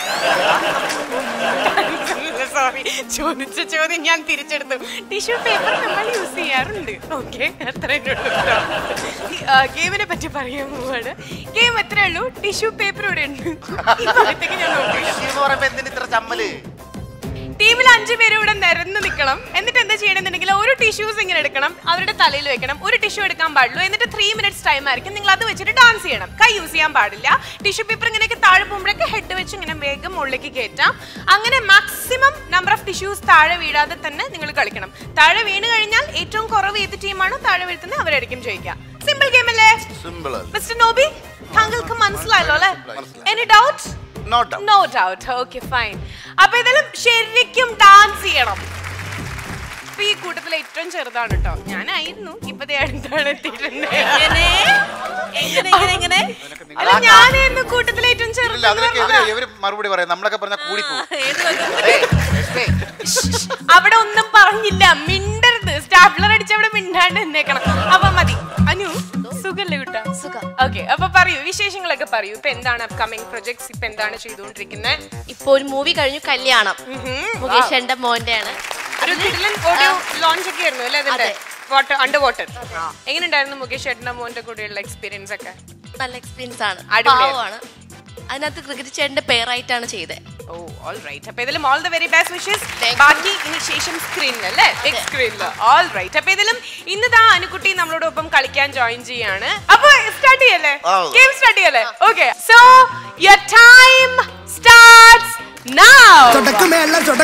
സോറി ചോദിച്ച ചോദ്യം ഞാൻ തിരിച്ചെടുത്തു ടിഷ്യൂ പേപ്പർ നമ്മൾ യൂസ് ചെയ്യാറുണ്ട് ഓക്കെ അത്രയും ഗെയിമിനെ പറ്റി പറയാൻ പോവാണ് ഗെയിം എത്രയേ ഉള്ളൂ ടിഷ്യൂ പേപ്പർ ഇവിടെ ഉണ്ട് ഈ ഭാഗത്തേക്ക് ഞാൻ നോക്കില്ല കൃഷി എന്ന് പറയുമ്പോ എന്തിന് ഇത്ര ചമ്മല് ടീമിൽ അഞ്ചു പേര് ഇവിടെ നിരന്ന് നിൽക്കണം എന്നിട്ട് എന്താ ചെയ്യണമെന്നുണ്ടെങ്കിൽ ഒരു ടിഷ്യൂസ് ഇങ്ങനെ എടുക്കണം അവരുടെ തലയിൽ വെക്കണം ഒരു ടിഷ്യൂ എടുക്കാൻ പാടുള്ളൂ എന്നിട്ട് ത്രീ മിനിറ്റ്സ് ടൈം ആയിരിക്കും നിങ്ങൾ അത് വെച്ചിട്ട് ഡാൻസ് ചെയ്യണം കൈ യൂസ് ചെയ്യാൻ പാടില്ല ടിഷ്യൂ പേപ്പർ ഇങ്ങനെയൊക്കെ താഴെ പോകുമ്പോഴൊക്കെ ഹെഡ് വെച്ച് ഇങ്ങനെ വേഗം മുകളിലേക്ക് കയറ്റാം അങ്ങനെ മാക്സിമം നമ്പർ ഓഫ് ടിഷ്യൂസ് താഴെ വീഴാതെ തന്നെ നിങ്ങൾ കളിക്കണം താഴെ വീണ് കഴിഞ്ഞാൽ ഏറ്റവും കുറവ് ഏത് ടീമാണോ താഴെ വീഴ്ത്തുന്നത് അവരായിരിക്കും ജയിക്കുക സിമ്പിൾ ഗെയിം അല്ലേ സിമ്പിൾ മിസ്റ്റർ നോബി താങ്കൾക്ക് മനസ്സിലായല്ലോ അല്ലേ മനസ്സിലായി. Any doubt no doubt no doubt okay fine അപ്പൊ ഇതിലും ശരിക്കും ഡാൻസ് ചെയ്യണം ഇപ്പൊ ഈ കൂട്ടത്തിലെ ഏറ്റവും ചെറുതാണ് കേട്ടോ ഞാനായിരുന്നു ഇപ്പൊ ദേ അടുത്താണ് എത്തിയിട്ടുണ്ട് എങ്ങനെ എങ്ങനെ എങ്ങനെ എങ്ങനെ അല്ല ഞാനായിരുന്നു കൂട്ടത്തിലെ ഏറ്റവും ഇല്ല അതിനൊക്കെ ഇവര് ചെറുത് ഇവര് മറുപടി പറയാം നമ്മളൊക്കെ പറഞ്ഞ കൂടി പോകും ഏത് വക? അവിടെ ഒന്നും പറഞ്ഞില്ല മിണ്ടരുത് സ്റ്റാപ്ലർ അടിച്ച് അവിടെ മിണ്ടാണ്ട് നിന്നേക്കണം അപ്പൊ മതി അനു സുഖല്ലേ കുട്ടാ സുഖം. ഓക്കെ അപ്പൊ പറയൂ വിശേഷങ്ങളൊക്കെ പറയൂ ഇപ്പൊ എന്താണ് അപ്കമിങ് പ്രൊജക്ട്സ് ഇപ്പൊ എന്താണ് ചെയ്തുകൊണ്ടിരിക്കുന്നത് ഇപ്പൊ ഒരു മൂവി കഴിഞ്ഞു കല്യാണം മുകേഷ് എന്റെ മോന്റെ ആണ് ഒരു കിടിലൻ ഓഡിയോ ലോഞ്ച് ഒക്കെ ആയിരുന്നു അല്ലേ അതിന്റെ അതെ. വാട്ടർ അണ്ടർ വാട്ടർ എങ്ങനെയുണ്ടായിരുന്നു മുകേഷ് ചേട്ടന്റെ മോന്റെ കൂടെയുള്ള എക്സ്പീരിയൻസ് ഒക്കെ നല്ല എക്സ്പീരിയൻസ് ആണ് അടിപൊളിയായിരുന്നു. പാവമാണ് അതിനകത്ത് ക്രിക്കറ്റ് ചേട്ടന്റെ പേരായിട്ടാണ് ചെയ്തത് ഓ ഓൾ റൈറ്റ് അപ്പൊ ഇതിലും all the very best wishes Thank you. ബാക്കി ഇനി ശേഷം സ്ക്രീനിൽ അല്ലേ ബിഗ് സ്ക്രീനിൽ ഓൾ റൈറ്റ് അപ്പൊ ഇതിലും ഇന്ന് ദാ അനുക്കുട്ടി നമ്മളോടൊപ്പം കളിക്കാൻ ജോയിൻ ചെയ്യാണ് അപ്പൊ സ്റ്റാർട്ട് ചെയ്യല്ലേ ആ. ഗെയിം സ്റ്റാർട്ട് ചെയ്യല്ലേ okay so your time starts now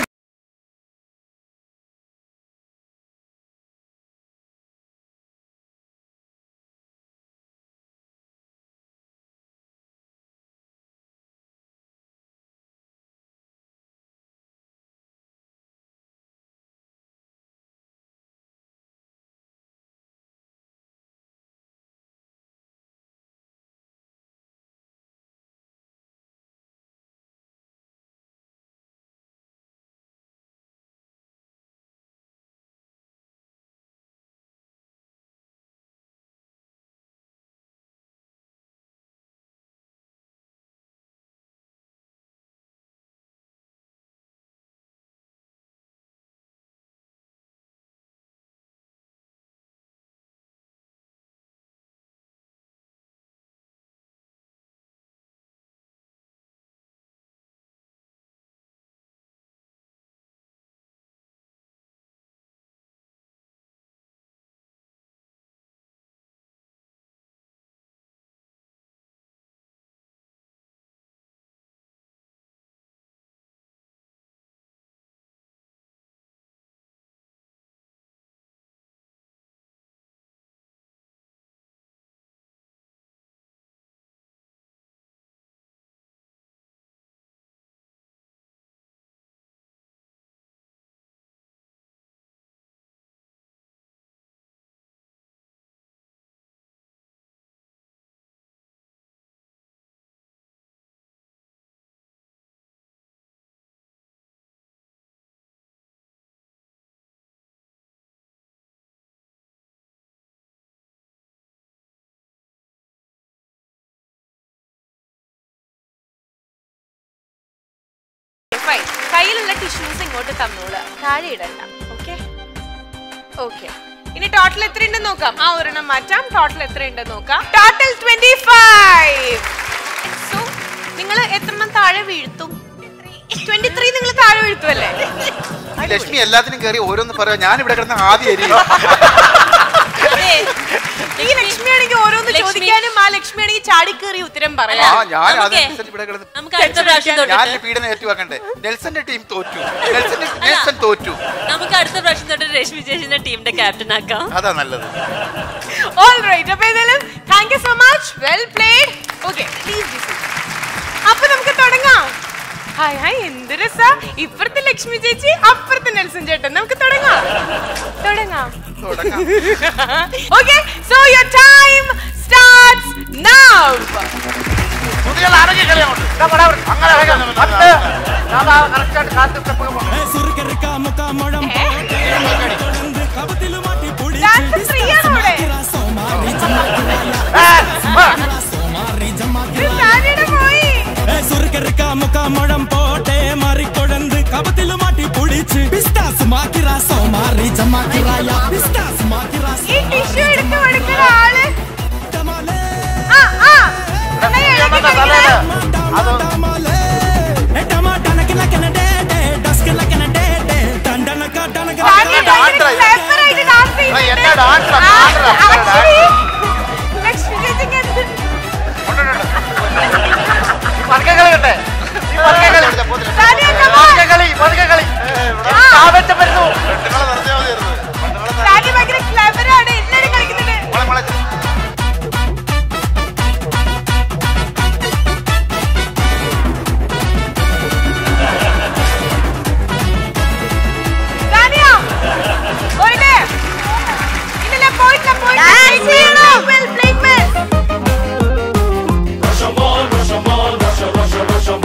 fine കയ്യിലുള്ള ടിഷ്യൂസ് ഇങ്ങോട്ട് തന്നോളൂ താഴെ ഇടണ്ട ഓക്കെ ഓക്കെ ഇനി ടോട്ടൽ എത്ര ഉണ്ടെന്ന് നോക്കാം ആ ഒരെണ്ണം മാറ്റാം ടോട്ടൽ എത്ര ഉണ്ടെന്ന് നോക്കാം ടോട്ടൽ ട്വന്റി ഫൈവ് സോ നിങ്ങൾ എത്രണ്ണം താഴെ വീഴ്ത്തും ട്വന്റി ത്രീ നിങ്ങൾ താഴെ വീഴ്ത്തുമല്ലേ ഈ ലക്ഷ്മി എല്ലാത്തിനും കയറി ഓരോന്ന് പറയാം ഞാൻ ഇവിടെ കിടന്ന് ആദ്യം എരിയും അതെ. ഈ ലക്ഷ്മിയാണെങ്കിൽ ഓരോന്ന് ലക്ഷ്മി. ചോദിക്കാനും ആ ലക്ഷ്മിയാണെങ്കിൽ ചാടിക്കേറി ഉത്തരം ആ പറയാം ഞാൻ നമുക്കേ, അതനുസരിച്ച് ഇവിടെ കിടന്ന് നമുക്ക് അടുത്ത പ്രാവശ്യം ഞാൻ തൊട്ടിട്ട് പീഡനം ഏറ്റുവാക്കണ്ടേ നെൽസന്റെ ടീം തോറ്റു നെൽസന്റെ നെൽസൺ തോറ്റു നമുക്ക് അടുത്ത പ്രാവശ്യം തൊട്ട് രശ്മി ചേച്ചിന്റെ ടീമിന്റെ ക്യാപ്റ്റൻ ആക്കാം അതാ നല്ലത് ഓൾ റൈറ്റ് അപ്പൊ ഏതായാലും thank you so much well played okay please അപ്പൊ നമുക്ക് തുടങ്ങാം ഹായ് ഹായ് എന്ത് രസാ ഇപ്പുറത്തെ ലക്ഷ്മി ചേച്ചി അപ്പുറത്തെ നെൽസൺ ചേട്ടൻ നമുക്ക് തുടങ്ങാം തുടങ്ങാം തുടങ്ങാം okay so your time starts now കുട്ടികൾ അടങ്ങി കളി അങ്ങോട്ട്. ഇതാ പടാ അവിടെ. അങ്ങനെ അടങ്ങാം. പത്ത്. ഞാൻ ദാ correct ആയിട്ട് കാത്ത് ഇപ്പൊ പോകും. ഡാൻസ് ഫ്രീ ആണ് ഇവിടെ ഏ, വാ. ഇത് സാരിയുടെ പോയി മുഖം പോട്ടെ മറിക്കൊഴന്ത് കപത്തില് മാറ്റി പൊടിച്ച് പിസ്താസ് മാക്കിറ സോമാറി ജമാക്കിറായ പിസ്താസ് മാക്കിറ ഈ ടിഷ്യൂ എടുത്ത് കൊടുക്കുന്ന ആള് ആ ആ എന്നാ ഇളക്കി കളിക്കണേ. അത് സാരിയെ ഭയങ്കര clever ആയിട്ട് dance എടാ, ചെയ്യുന്നുണ്ട്. എന്നാ dance ആ? ആ, dance ആ? actually, ലക്ഷ്മി ചേച്ചിക്ക് എന്ത് ഈ പതുക്കെ കളി കണ്ടേ? ഈ പതുക്കെ കളി. സാരി എന്താ പതുക്കെ കളി, പതുക്കെ കളി. ആവേശം വരുന്നു. പെണ്ണുങ്ങളെ നിർത്തിയാൽ മതിയായിരുന്നു പെണ്ണുങ്ങളെ സാരി ഭയങ്കര clever ആണ് എല്ലാരും കളിക്കുന്നുണ്ട് മോളെ മോളെ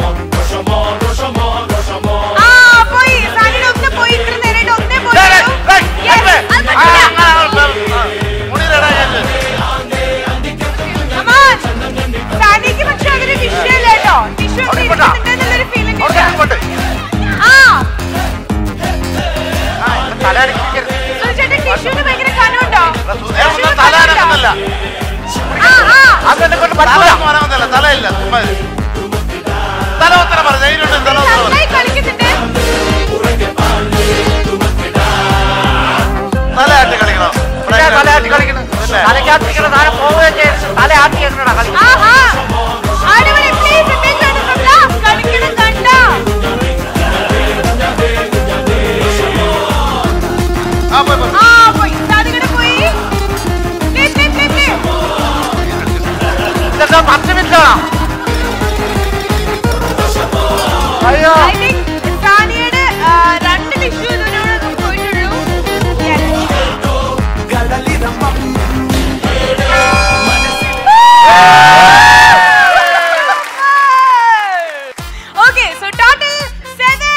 ആ പോയി സാനിയുടെ ഒന്ന് പോയി ഇത്ര നേരമായിട്ട് ഒന്നേ പോയി സാനിക്ക് പക്ഷെ അതൊരു വിഷയമല്ല കേട്ടോ ടിഷ്യൂ എന്നുള്ളൊരു ഫീലിംഗ് ആ ചേട്ടൻ ടിഷ്യൂന് ഭയങ്കര കനമുണ്ടോ ആ ആ തലയില്ല ചുമ്മാ ഇരി. തല ഉത്തരം പറ ധൈര്യമുണ്ട് തല ഉത്തരം പറ. നന്നായി കളിക്കുന്നുണ്ട് തലയാട്ടി കളിക്കണം തലയാട്ടി കളിക്കണം തലക്കാട്ടിരിക്കണ താഴെ പോവുകയും ചെയ്ത് തലയാട്ടി എങ്ങനെയാ കളിക്കുന്നത് ആഹാ അടിപൊളി പ്ലീസ് എന്തെങ്കിലും കണ്ടാ കളിക്കണം കണ്ടാ ആ പോയി പോയി ആ പോയി സാധികടെ പോയി ദേ, ദേ, ദേ, ദേ. ഇതെന്താ പത്ത് മിനിറ്റാണോ അയ്യോ I think സാനിയുടെ ആ, രണ്ട് ടിഷ്യൂ ഇതിനോട് പോയിട്ടുള്ളൂ Yes. Okay, so total seven.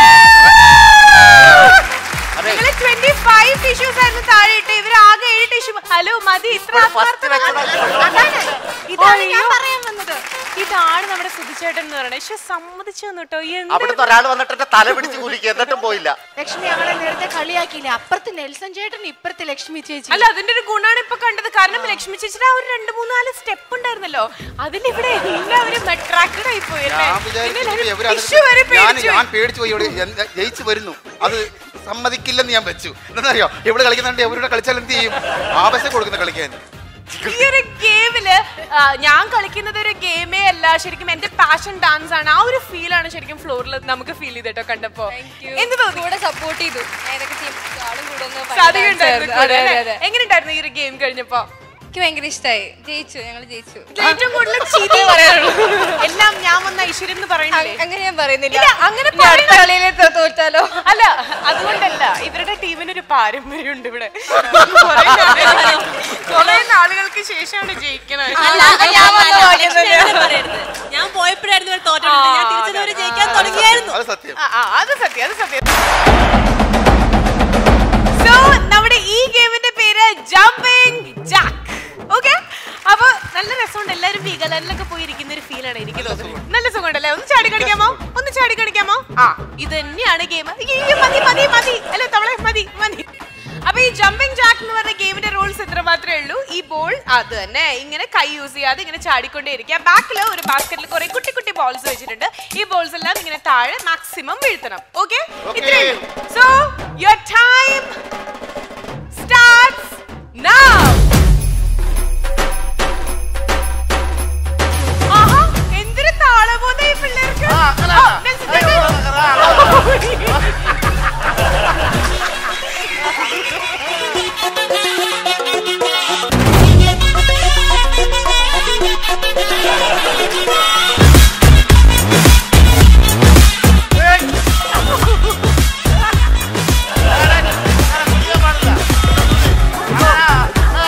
നിങ്ങള് 25 tissues ആയിരുന്നു താഴെ ഇട്ട് ഇവര് ആകെ ഏഴ് ടിഷ്യൂ ഹലോ മതി ഇത്ര ആത്മാർത്ഥത- അതാണ് ഇതാണ് ഞാൻ പറയാൻ വന്നത് ഇതാണ് നമ്മുടെ സുധിച്ചേട്ടൻ എന്ന് പറയുന്നത് പക്ഷെ സമ്മതിച്ചു തന്നു കേട്ടോ എന്ത് അവിടുന്ന് ഒരാൾ വന്നിട്ട് എന്റെ തല പിടിച്ച് കുലിക്കുക എന്നിട്ടും പോയില്ല ലക്ഷ്മി ഞങ്ങളെ നേരത്തെ കളിയാക്കിയില്ലേ അപ്പുറത്ത് നെൽസൺ ചേട്ടൻ ഇപ്പുറത്ത് ലക്ഷ്മി ചേച്ചി അല്ല അതിന്റെ ഒരു ഗുണമാണ് ഇപ്പൊ കണ്ടത് കാരണം ലക്ഷ്മി ചേച്ചിയുടെ ആ ഒരു രണ്ട് മൂന്ന് നാല് സ്റ്റെപ്പ് ഉണ്ടായിരുന്നല്ലോ അതിലിവിടെ എല്ലാവരും അട്രാക്റ്റഡ് ആയി പോയി അല്ലേ? ഞാൻ വിചാരിച്ചു പിന്നെ ഇവര് അതിന് ടിഷ്യൂ വരെ ഞാൻ പേടിച്ചു ഞാൻ പേടിച്ചു പോയി ഇവിടെ എന്ത് ജയിച്ചു വരുന്നു അത് സമ്മതിക്കില്ലെന്ന് ഞാൻ വെച്ചു എന്താണെന്നറിയോ ഇവിടെ കളിക്കുന്നുണ്ട് എവരുടെ കളിച്ചാൽ എന്ത് ചെയ്യും ആവശ്യം കൊടുക്കുന്ന കളിക്കാൻ ഈ ഒരു ഗെയിമില് ഞാൻ കളിക്കുന്നത് ഒരു ഗെയിമേ അല്ല ശരിക്കും എന്റെ പാഷൻ ഡാൻസ് ആണ് ആ ഒരു ഫീൽ ആണ് ശരിക്കും ഫ്ലോറിൽ നമുക്ക് ഫീൽ ചെയ്തിട്ടോ കണ്ടപ്പോ എന്ത് തോന്നി കൂടെ സപ്പോർട്ട് ചെയ്തു ഞാൻ ഇതൊക്കെ ചെയ്യുമ്പോൾ ആളും കൂടെ ഒന്ന് ഭയങ്കര സാധിക dance ആയിരുന്നു. അതെ, അതെ, അതെ. എങ്ങനെയുണ്ടായിരുന്നു ഈ ഒരു ഗെയിം കഴിഞ്ഞപ്പോ എനിക്ക് ഭയങ്കര ഇഷ്ടമായി ജയിച്ചു ഞങ്ങൾ ജയിച്ചു ഏറ്റവും കൂടുതൽ ചിരി പറയാനുള്ളൂ എല്ലാം ഞാൻ വന്ന ഐശ്വര്യം എന്ന് പറയുന്നില്ലേ അങ്ങനെ ഞാൻ പറയുന്നില്ല ഇല്ല, അങ്ങനെ ഇനി അടുത്ത പറയണ്ട. കളിയില് തോ- തോറ്റാലോ അല്ല അതുകൊണ്ടല്ല ഇവരുടെ ടീമിന് ഒരു പാരമ്പര്യം ഉണ്ട് ഇവിടെ കുറേ നാളുകൾ- കുറേ നാളുകൾക്ക് ശേഷമാണ് ജയിക്കണത് അല്ല, അല്ല, ഞാൻ അല്ല, വന്ന ഭാഗ്യം ലക്ഷ്മി തന്നെയാ. അങ്ങനെ പറയരുത്. ഞാൻ പോയപ്പോഴായിരുന്നു ഇവർ തോറ്റിട്ടുണ്ട് ഞാൻ തിരിച്ചവര് ജയിക്കാൻ തുടങ്ങിയായിരുന്നു അത് സത്യം ആ, ആ, അത് സത്യം അത് സത്യം സോ നമ്മുടെ ഈ ഗെയിമിന്റെ പേര് ജമ്പിംഗ് ജാക്ക് ഓക്കെ അപ്പൊ നല്ല രസമുണ്ട് എല്ലാരും വീഗലാൻഡിലൊക്കെ പോയി ഇരിക്കുന്ന ഒരു ഫീൽ ആണ് എനിക്ക് തോന്നുന്നത് നല്ല സുഖമുണ്ടല്ലേ ഒന്ന് ചാടി കളിക്കാമോ ഒന്ന് ചാടി കളിക്കാമോ ആ ഇത് തന്നെയാണ് ഗെയിം മതി മതി മതി അല്ലെ തവളെ മതി മതി അപ്പൊ ഈ ജമ്പിംഗ് ജാക്ക് എന്ന് പറഞ്ഞ ഗെയിമിന്റെ റൂൾസ് ഇത്ര മാത്രമേ ഉള്ളൂ ഈ ബോൾ അത് തന്നെ ഇങ്ങനെ കൈ യൂസ് ചെയ്യാതെ ഇങ്ങനെ ചാടിക്കൊണ്ടേ ഇരിക്കുക ബാക്കിൽ ഒരു ബാസ്ക്കറ്റിൽ കുറെ കുട്ടി കുട്ടി ബോൾസ് വെച്ചിട്ടുണ്ട് ഈ ബോൾസ് എല്ലാം ഇങ്ങനെ താഴെ മാക്സിമം വീഴ്ത്തണം ഓക്കെ ഇത്രേ so your time starts now ആഹാ എന്തൊരു താളബോധ ഈ പിള്ളേർക്ക് ഓ, നെൽസൺ ചേട്ടൻ. ആ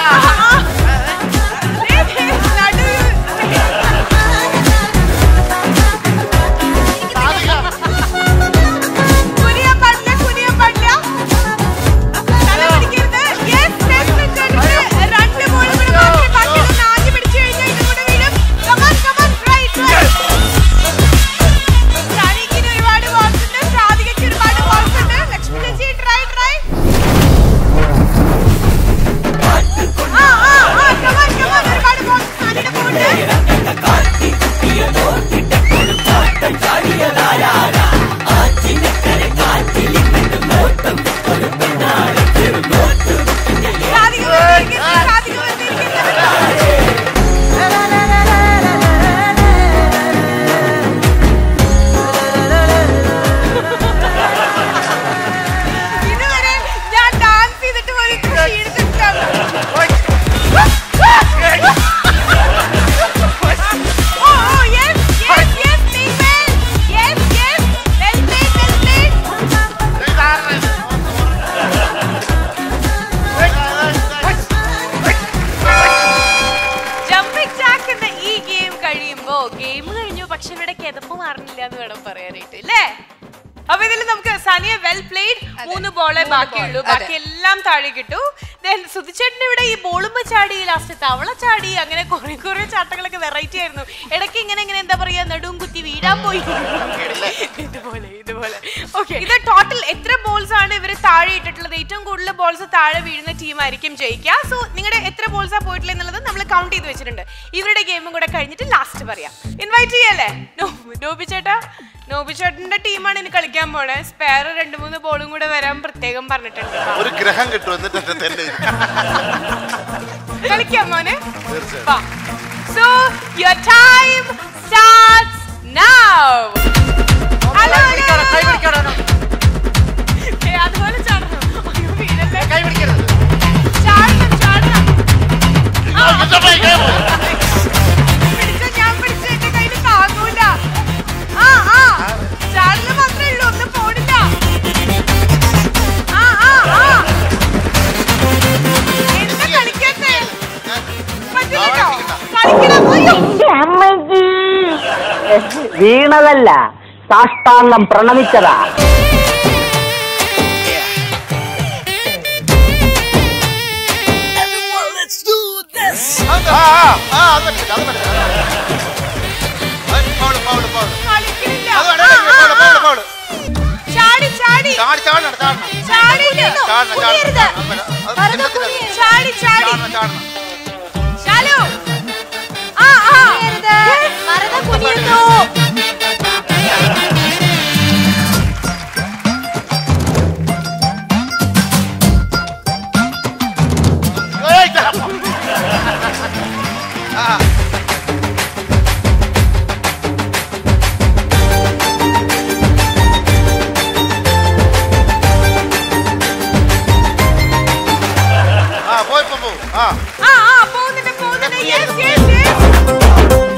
ഇല്ല എന്ന് വേണം പറയാനായിട്ട് അല്ലേ അപ്പൊ ഇതിൽ നമുക്ക് സനിയ വെൽ പ്ലേഡ് മൂന്ന് ബോളെ ബാക്കിയുള്ളൂ ബാക്കി എല്ലാം താഴെ കിട്ടു ദെൻ സുധിച്ചേട്ടൻ ഇവിടെ ഈ ബോളുമ്പ ചാടി ലാസ്റ്റ് തവള ചാടി അങ്ങനെ കുറെ കുറെ ചാട്ടങ്ങളൊക്കെ വെറൈറ്റി ആയിരുന്നു ഇടയ്ക്ക് ഇങ്ങനെ ഇങ്ങനെ എന്താ പറയാ നെടുവും കുത്തി വീഴാൻ പോയി ഇതുപോലെ ഇതുപോലെ ഓക്കെ ഇത് ടോട്ടൽ എത്ര ബോൾസ് ആണ് ഇവർ താഴെ ഇട്ടിട്ടുള്ളത് ഏറ്റവും കൂടുതൽ ബോൾസ് താഴെ വീഴുന്ന ടീം ആയിരിക്കും ജയിക്കുക സോ നിങ്ങളുടെ എത്ര ബോൾസാ പോയിട്ടുള്ളത് എന്നുള്ളത് നമ്മൾ കൗണ്ട് ചെയ്ത് വെച്ചിട്ടുണ്ട് ഇവരുടെ ഗെയിമും കൂടെ കഴിഞ്ഞിട്ട് ലാസ്റ്റ് പറയാം ഇൻവൈറ്റ് ചെയ്യല്ലേ നോ നോബി ചേട്ടാ നോബി ചേട്ടന്റെ ടീമാണ് ഇനി കളിക്കാൻ പോണേ സ്പെയർ രണ്ട് മൂന്ന് ബോളും കൂടെ വരാൻ പ്രത്യേകം പറഞ്ഞിട്ടുണ്ട് ഒരു ഗ്രഹം കിട്ടും എന്നിട്ട് എന്നെ തന്നെ കളിക്കാം മോനെ തീർച്ചയായും so your time starts now hello കൈ പിടിക്കാടാ അതുപോലെ ചാടണം അയ്യോ, വീഴല്ലേ. കൈ പിടിക്കരുത് ചാടണം ചാടണം ആ, ഇതാ കൈ, കൈ പോ. പിടിച്ചോ, ഞാൻ പിടിച്ചു എന്റെ കയ്യിൽ താങ്ങൂല ആ ആ ചാടല് മാത്രമേ ഉള്ളൂ ഒന്നും പോണില്ല ആ ആ ആ എന്താ കളിക്കട്ടെ പറ്റില്ലല്ലോ കളിക്കണം അയ്യോ വീണതല്ല സാഷ്ടാംഗം പ്രണമിച്ചതാ ആ, ആ, ആ, അത് പറ്റില്ല, അത് പറ്റില്ല. അത് foul, foul, foul. കളിക്കണില്ല അത് വേണ്ട, ആ, ആ, foul, foul, ആ. foul. ചാടി ചാടി ചാടി, ചാടണം, ചാടണം. ചാടിയില്ല. ചാടണം, കുനിയരുത്. ചാടണം. അത് വേണ്ട, അത് വെറുതെ ചിന്തത്തില്. കുനിയരുത്. ചാടി ചാടി ചാടണം, ചാടണം. ശാലു ആ ആ വെറുതെ കുനിയുന്നു ഏയ്, ചാ. ആ, ആ, പോ, ഇപ്പൊ പോ. ആ, ആ ആ പോകുന്നുണ്ട് പോകുന്നുണ്ട് യെസ് യെസ് യെസ്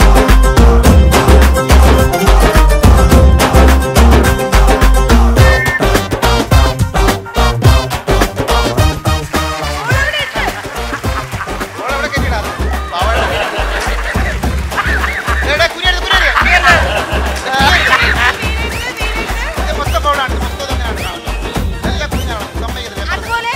ഓളെ ഇവിടെ കെട്ടിയിടാ. അവളെ. എടാ, കുനിയരുത്, കുനിയരുത്, കുനിയരുത്. ഇത് മൊത്തം foul ആണ്, ഇത് മൊത്തം തന്നെയാണ്. എല്ലാം കുനിഞ്ഞാണ്, സമ്മതിക്കരുത്. അതുപോലെ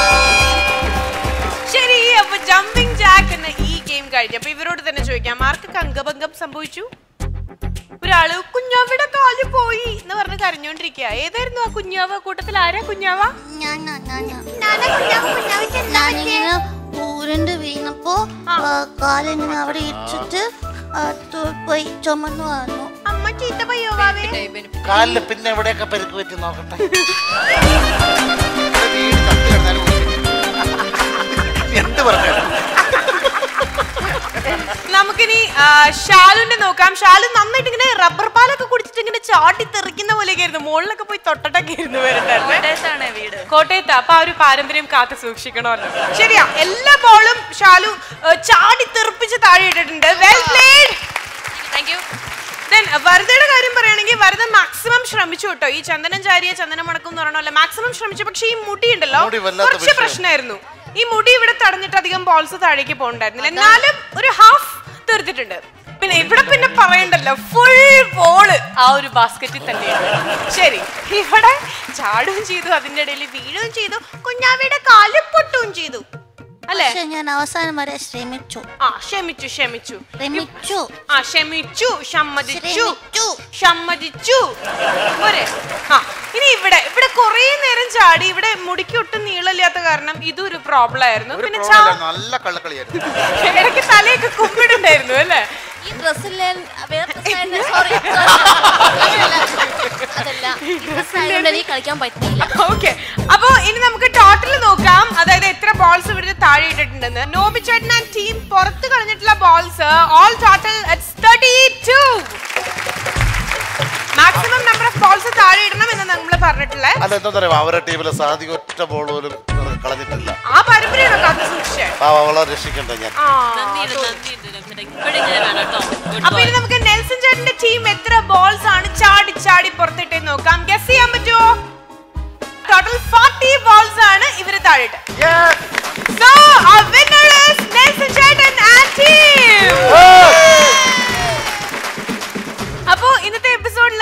ശരി അപ്പൊ ജമ്പിംഗ് ജാക്ക് എന്ന ഈ ഗെയിം കഴിഞ്ഞപ്പോ ഇവരോട് തന്നെ ചോദിക്കാം ആർക്കൊക്കെ അംഗഭംഗം സംഭവിച്ചു ഒരാള് കുഞ്ഞാവിടെ കാല് പോയി എന്ന് പറഞ്ഞ് കരഞ്ഞോണ്ടിരിക്കുക ഏതായിരുന്നു ആ കുഞ്ഞാവ കൂട്ടത്തിൽ ആരാ കുഞ്ഞാവ ഞാനിങ്ങനെ ഊരണ്ട് വീണപ്പോ കാലിങ്ങനെ അവിടെ ഇടിച്ചിട്ട് ആ, തു- പോയി ചുമന്നു വന്നു അമ്മ ചീത്ത പയ്യോവാവേ കാലില് പിന്നെ എവിടെയൊക്കെ പരിക്ക് പറ്റി നോക്കട്ടെ ഇവിടെ വീട് ചത്ത് കിടന്നാലും എന്ത് പറഞ്ഞു നമുക്കിനി ആ, ഷാലുന്റെ നോക്കാം ഷാലു നന്നായിട്ട് ഇങ്ങനെ റബ്ബർ പാലൊക്കെ കുടിച്ചിട്ട് ഇങ്ങനെ ചാട്ടി തെറിക്കുന്ന പോലെയൊക്കെ ആയിരുന്നു മുകളിലൊക്കെ പോയി തൊട്ടട്ടൊക്കെ ഇരുന്ന് വരുന്നുണ്ടായിരുന്നു വീട് കോട്ടയത്ത് അപ്പൊ ആ ഒരു പാരമ്പര്യം കാത്തു സൂക്ഷിക്കണമല്ലോ ശരിയാ എല്ലാ ബോളും ഷാലു ഏ, ചാടി തെറിപ്പിച്ച് താഴെ ഇട്ടിട്ടുണ്ട് well played thank you then വരദയുടെ കാര്യം പറയുകയാണെങ്കിൽ വരദ മാക്സിമം ശ്രമിച്ചു കേട്ടോ ഈ ചന്ദനം ചാരിയ ചന്ദനം മണക്കും എന്ന് പറയണല്ലോ മാക്സിമം ശ്രമിച്ചു പക്ഷെ ഈ മുടി ഉണ്ടല്ലോ മുടി വല്ലാത്ത കുറച്ച് വിഷയം. പ്രശ്നമായിരുന്നു ഈ മുടി ഇവിടെ തടഞ്ഞിട്ട് അധികം ബോൾസ് താഴേക്ക് പോകണ്ടായിരുന്നില്ല എന്നാലും ഒരു ഹാഫ് തീർത്തിട്ടുണ്ട് പിന്നെ ഇവിടെ പിന്നെ പറയണ്ടല്ലോ ഫുൾ ബോള് ആ ഒരു ബാസ്ക്കറ്റിൽ തന്നെയാണ് ശരി ഇവിടെ ചാടുകയും ചെയ്തു അതിന്റെ ഇടയിൽ വീഴുകയും ചെയ്തു കുഞ്ഞാവിയുടെ കാല് പൊട്ടുകയും ചെയ്തു അല്ലേ പക്ഷെ ഞാൻ അവസാനം വരെ ശ്രമിച്ചു ആ ക്ഷമിച്ചു ക്ഷമിച്ചു ശ്രമിച്ചു ആ ക്ഷമിച്ചു സമ്മതിച്ചു ശ്രമിച്ചു. സമ്മതിച്ചു പോരെ ആ ഇനി ഇവിടെ ഇവിടെ കുറേ നേരം ചാടി ഇവിടെ മുടിക്ക് ഒട്ടും നീളമില്ലാത്ത കാരണം ഇതും ഒരു പ്രോബ്ലം ആയിരുന്നു ഒരു പിന്നെ problem ചാ- ഇല്ല, നല്ല കള്ളക്കളിയായിരുന്നു ഇടയ്ക്ക് തലയൊക്കെ കുമ്പിടുണ്ടായിരുന്നു അല്ലേ ഈ ഡ്രസ്സിൽ സോറി അതല്ല ഈ ഡ്രസ് ആയതുകൊണ്ട് എനിക്ക് കളിക്കാൻ പറ്റിയില്ല ഓക്കെ അപ്പോ ഇനി നമുക്ക് ടോട്ടൽ നോക്കാം അതായത് എത്ര ബോൾസ് ഇവിടെ താഴെ ഇട്ടിട്ടുണ്ടെന്ന് നോബി ചേട്ടൻ ആൻഡ് ടീം പുറത്ത് കളഞ്ഞിട്ടുള്ള balls all total thirty two maximum number of balls താഴെ ഇടണം എന്ന് നമ്മൾ പറഞ്ഞിട്ടുള്ളത് അല്ല എന്താ പറയുക അവരുടെ ടീമിലെ സാധിക ഒറ്റ ബോൾ പോലും കളഞ്ഞിട്ടില്ല ആ പരമ്പരയാണോ കാത്തു സൂക്ഷിച്ചേ ആ അവളെ രക്ഷിക്കണ്ട ഞാൻ ആ അപ്പൊ ഇനി നമുക്ക് നെൽസൺ ചേട്ടന്റെ ടീം എത്ര ബോൾസ് ആണ് ചാടി ചാടി പുറത്തിട്ട് നോക്കാം ഗസ് ചെയ്യാൻ പറ്റുമോ ടോട്ടൽ ഫോർട്ടി ബോൾസ് ആണ് ഇവര് താഴെട്ട് So, our winner is Nelson ചേട്ടൻ and team. അപ്പോ ഇന്നത്തെ എപ്പിസോഡിൽ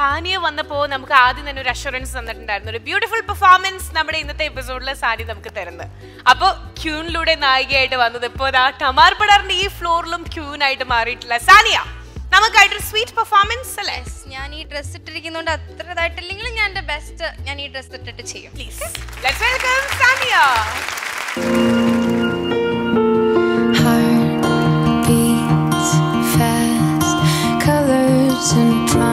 സാനിയ വന്നപ്പോ നമുക്ക് ആദ്യം തന്നെ ഒരു അഷുറൻസ് തന്നിട്ടുണ്ടായിരുന്നു ഒരു ബ്യൂട്ടിഫുൾ പെർഫോമൻസ് നമ്മുടെ ഇന്നത്തെ എപ്പിസോഡിൽ സാനി നമുക്ക് തരുന്നത് അപ്പോൾ ക്യൂനിലൂടെ നായികയായിട്ട് വന്നത് ഇപ്പോൾ ആ ടമാർ പടാറിന്റെ ഈ ഫ്ലോറിലും ക്യൂനായിട്ട് മാറിയിട്ടുള്ള സാനിയ നമുക്കായിട്ടൊരു സ്വീറ്റ് പെർഫോമൻസ് അല്ലേ ഞാൻ ഈ ഡ്രസ് ഇട്ടിരിക്കുന്നതുകൊണ്ട് അത്രതായിട്ടില്ലെങ്കിലും ഞാൻ എന്റെ ബെസ്റ്റ് ഞാൻ ഈ ഡ്രസ് ഇട്ടിട്ട് ചെയ്യും please let's welcome Sania beats fast, colors and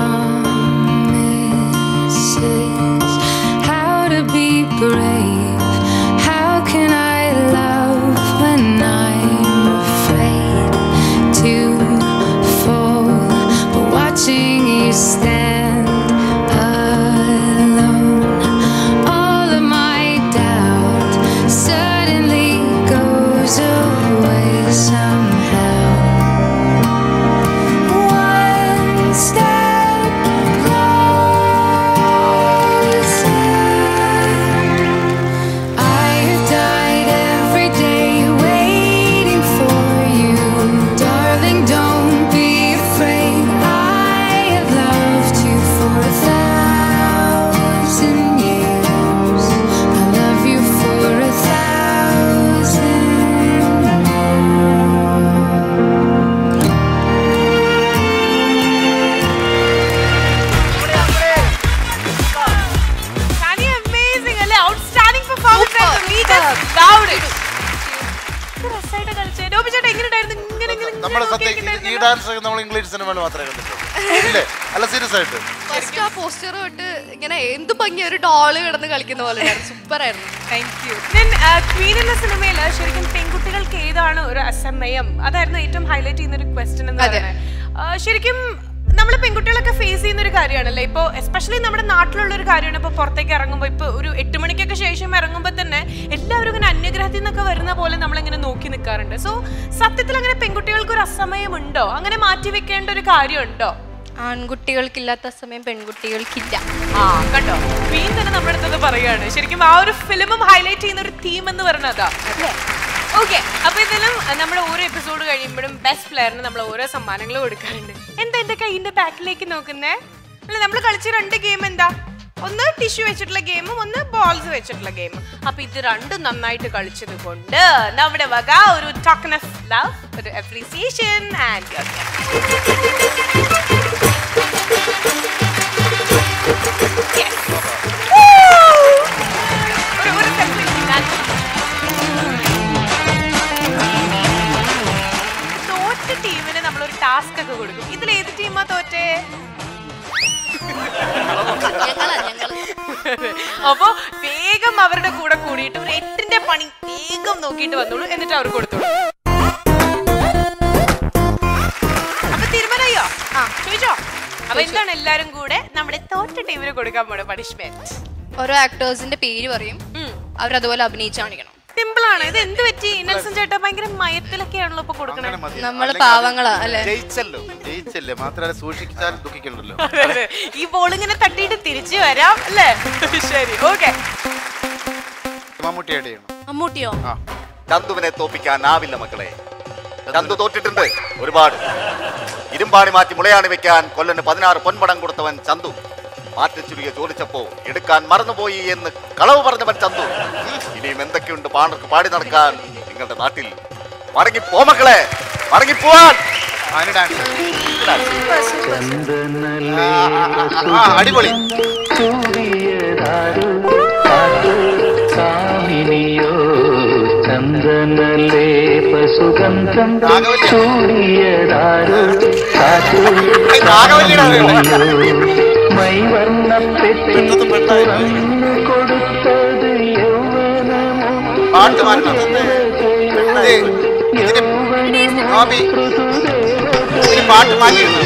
promises. How to be brave? How can I love when I'm afraid to fall? But watching you stand alone, all of my doubt suddenly goes away somehow. One step closer. I have died every day waiting for you, darling. Don't be afraid. I have loved you for a thousand years. I love you for a thousand Sania amazing അല്ലേ outstanding performance ആയിരുന്നു We just loved it. ഇത് രസമായിട്ട് കളിച്ചേ. Dobby ചേട്ടാ എങ്ങനെയുണ്ടായിരുന്നു? ഇങ്ങനെ ഇങ്ങനെ ഇങ്ങനെ നമ്മൾ സത്യം നോക്കിയൊക്കെ ഈ ഡാൻസ് ഒക്കെ നമ്മൾ ഇംഗ്ലീഷ് സിനിമയിൽ മാത്രമേ കണ്ടിട്ടുള്ളൂ ഇല്ലേ അല്ല സീരിയസ് ആയിട്ട് ഫസ്റ്റ് ആ പോസ്റ്റർ തൊട്ട് ഇങ്ങനെ എന്ത് ഭംഗി ഒരു ഡോള് കിടന്ന് കളിക്കുന്ന പോലെ സൂപ്പർ ആയിരുന്നു താങ്ക് യു ഞാൻ ക്വീൻ എന്ന സിനിമയിൽ ശരിക്കും പെൺകുട്ടികൾക്ക് ഏതാണ് ഒരു അസമയം അതായിരുന്നു ഏറ്റവും ഹൈലൈറ്റ് ചെയ്യുന്ന ഒരു ക്വസ്റ്റ്യൻ എന്ന് പറയുന്നത് ആ, ശരിക്കും നമ്മൾ പെൺകുട്ടികളൊക്കെ ഫേസ് ചെയ്യുന്ന ഒരു കാര്യമാണല്ലേ ഇപ്പോൾ എസ്പെഷ്യലി നമ്മുടെ നാട്ടിലുള്ള ഒരു കാര്യമാണ് ഇപ്പോൾ പുറത്തേക്ക് ഇറങ്ങുമ്പോൾ ഇപ്പോൾ ഒരു എട്ട് മണിക്കൊക്കെ ശേഷം ഇറങ്ങുമ്പോൾ തന്നെ എല്ലാവരും ഇങ്ങനെ അന്യഗ്രഹത്തിൽ നിന്നൊക്കെ വരുന്ന പോലെ നമ്മളിങ്ങനെ നോക്കി നിൽക്കാറുണ്ട് സോ സത്യത്തിൽ അങ്ങനെ പെൺകുട്ടികൾക്ക് ഒരു അസമയമുണ്ടോ അങ്ങനെ മാറ്റി വെക്കേണ്ട ഒരു കാര്യമുണ്ടോ ആൺകുട്ടികൾക്കില്ലാത്ത സമയം പെൺകുട്ടികൾക്കില്ല ആ കണ്ടോ ക്വീൻ തന്നെ നമ്മുടെ അടുത്തത് പറയാണ് ശരിക്കും ആ ഒരു ഫിലിമും ഹൈലൈറ്റ് ചെയ്യുന്ന ഒരു തീം എന്ന് പറയുന്നതാ ഓക്കെ അപ്പൊ ഇതിലും നമ്മൾ ഓരോ എപ്പിസോഡ് കഴിയുമ്പോഴും ബെസ്റ്റ് പ്ലെയറിന് നമ്മൾ ഓരോ സമ്മാനങ്ങൾ കൊടുക്കാറുണ്ട് എന്താ എന്റെ കൈയിന്റെ ബാക്കിലേക്ക് നോക്കുന്നേ അല്ല നമ്മൾ കളിച്ച രണ്ട് ഗെയിം എന്താ ഒന്ന് ടിഷ്യൂ വെച്ചിട്ടുള്ള ഗെയിമും ഒന്ന് ബോൾസ് വെച്ചിട്ടുള്ള ഗെയിമും അപ്പൊ ഇത് രണ്ടും നന്നായിട്ട് കളിച്ചത് കൊണ്ട് നമ്മുടെ വക ഒരു ടോക്കൺ ഓഫ് ലവ് ഒരു അപ്രീസിയേഷൻ ആൻഡ് തോറ്റ ടീമിന് നമ്മൾ ഒരു ടാസ്ക് ഒക്കെ കൊടുക്കും ഇതിൽ ഏത് ടീമാ തോറ്റേ അപ്പൊ വേഗം അവരുടെ കൂടെ കൂടിയിട്ട് ഒരു എട്ടിന്റെ പണി വേഗം നോക്കിയിട്ട് വന്നോളൂ എന്നിട്ട് അവർക്ക് കൊടുത്തോളൂ അപ്പൊ തീരുമാനമായോ ആ ചോദിച്ചോ അപ്പൊ എന്താണ് എല്ലാരും കൂടെ നമ്മുടെ തോറ്റ ടീമിന് കൊടുക്കാൻ പോണ പണിഷ്മെന്റ് ഓരോ ആക്ടേഴ്സിന്റെ പേര് പറയും അവരതുപോലെ അഭിനയിച്ച് കാണിക്കണം സിമ്പിൾ ആണ് ഇത് എന്ത് പറ്റി നെൽസൺ ചേട്ടാ ഭയങ്കര മയത്തിലൊക്കെയാണല്ലോ ഇപ്പൊ കൊടുക്കണേ നമ്മള് പാവങ്ങളാ അല്ലേ ജയിച്ചല്ലോ ജയിച്ചല്ലേ മാത്രമല്ല സൂക്ഷിച്ചാൽ ദുഃഖിക്കണ്ടല്ലോ അതെ, അതെ. ഈ ബോൾ ഇങ്ങനെ തട്ടിയിട്ട് തിരിച്ചു വരാം അല്ലേ ശരി ഓക്കെ മമ്മൂട്ടിയായിട്ട് ചെയ്യണം മമ്മൂട്ടിയോ ചന്തുവിനെ തോപ്പിക്കാനാവില്ല മക്കളെ ചന്തു തോറ്റിട്ടുണ്ട് ഒരുപാട് ഇരുമ്പാണി മാറ്റി മുളയാണി വെക്കാൻ കൊല്ലന് പതിനാറ് പൊൻപടം കൊടുത്തവൻ ചന്തു മാറ്റിച്ചുരുകിയ ചോദിച്ചപ്പോ എടുക്കാൻ മറന്നുപോയി എന്ന് കളവ് പറഞ്ഞവൻ ചന്തു ഇനിയും എന്തൊക്കെയുണ്ട് പാണർക്ക് പാടി നടക്കാൻ നിങ്ങളുടെ നാട്ടിൽ മടങ്ങിപ്പോ മക്കളെ മടങ്ങിപ്പോവാൻ ആ, അടിപൊളി കാമിനിയോ ചന്ദനലേപ സുഗന്ധം ചൂടിയതാരോ മൈവർണ്ണപ്പെട്ടി തുറന്നു കൊടുത്തത് യൗവനമോ പാട്ട് മാറ്റണം ഗോപി ഇതിന് പാട്ട് മാറ്റിയിരുന്നു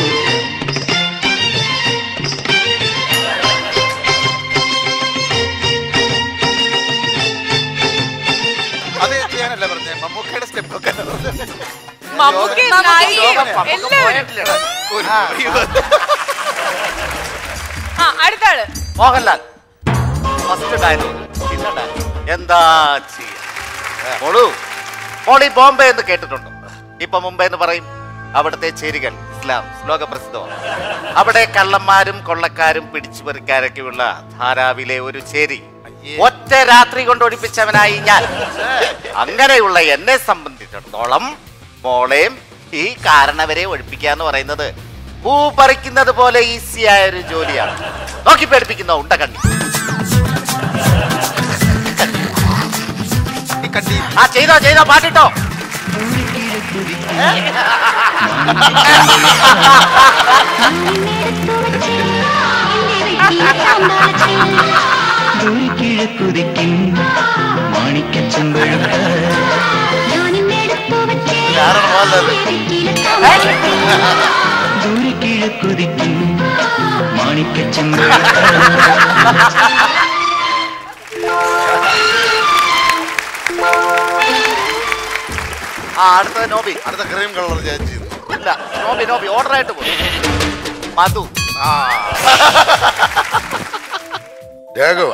അത് ചെയ്യാനല്ല പറഞ്ഞേ മമ്മൂക്കയുടെ സ്റ്റെപ്പ് ഒക്കെ മമ്മൂക്ക നായികയും എല്ലാവരും ആ അടുത്ത ആള് മോഹൻലാൽ ഫസ്റ്റ് ഡയലോഗ് പിന്നെ ഡയലോഗ് എന്താ ചെയ്യാ മോളു മോളി ബോംബെ എന്ന് കേട്ടിട്ടുണ്ടോ ഇപ്പൊ മുംബൈ എന്ന് പറയും അവിടുത്തെ ചേരികൾ എല്ലാം ലോകപ്രസിദ്ധമാണ് അവിടെ കള്ളന്മാരും കൊള്ളക്കാരും പിടിച്ചു പറിക്കാരൊക്കെയുള്ള ധാരാവിലെ ഒരു ചേരി ഒറ്റ രാത്രി കൊണ്ട് ഒഴിപ്പിച്ചവനായി ഞാൻ അങ്ങനെയുള്ള എന്നെ സംബന്ധിച്ചിടത്തോളം മോളെയും ഈ കാരണവരെ ഒഴിപ്പിക്കുക എന്ന് പറയുന്നത് പൂ പറിക്കുന്നത് പോലെ ഈസിയായ ഒരു ജോലിയാണ് നോക്കി പേടിപ്പിക്കുന്ന ഉണ്ട കണ്ണി ആ ചെയ്തോ ചെയ്തോ പാട്ടിട്ടോ കിഴക്കുതിക്കും മാണിക്കച്ചമ്പഴത്ത ദൂരെ കിഴക്കുതിക്കും മാണിക്കച്ചമ്പഴത്ത ആ അടുത്തത് നോബി അടുത്ത ക്രീം കളർ ചേച്ചി ഇല്ല നോബി നോബി ഓർഡർ ആയിട്ട് പോയി മധു ആ രാഘവ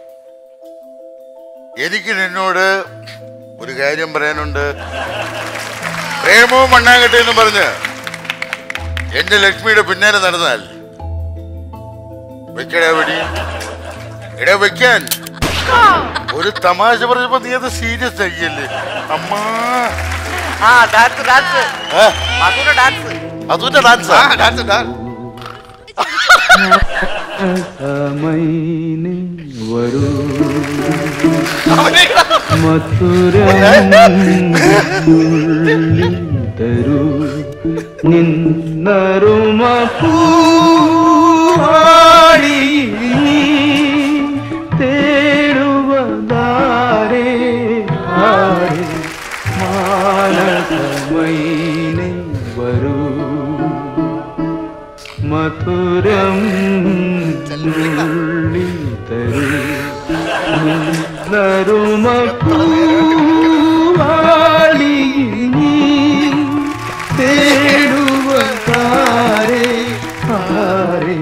എനിക്ക് നിന്നോട് ഒരു കാര്യം പറയാനുണ്ട് പ്രേമവും മണ്ണാങ്കട്ടെ എന്ന് പറഞ്ഞ് എന്റെ ലക്ഷ്മിയുടെ പിന്നാലെ നടന്നാൽ വെക്കടാ വെടി എടാ വെക്കാൻ ഒരു തമാശ പറഞ്ഞപ്പോ നീ അത് സീരിയസ് ആക്കിയല്ലേ അമ്മാ ആ ഡാൻസ് ഡാൻസ് മധുര ഡാൻസ് അതുന്റെ ഡാൻസ് ഡാൻസ് ഡാൻസ് സമൈനെ വരൂ മധുരം തരൂ നിന്നറുമ പൂവാടി നീ തേടുവതാരേ ആരേ മാനസമൈനെ വരൂ മധുരം ഉള്ളിൽ തരൂ നരുമ പൂവാളി നീ തേടുവതാരേ ആരേ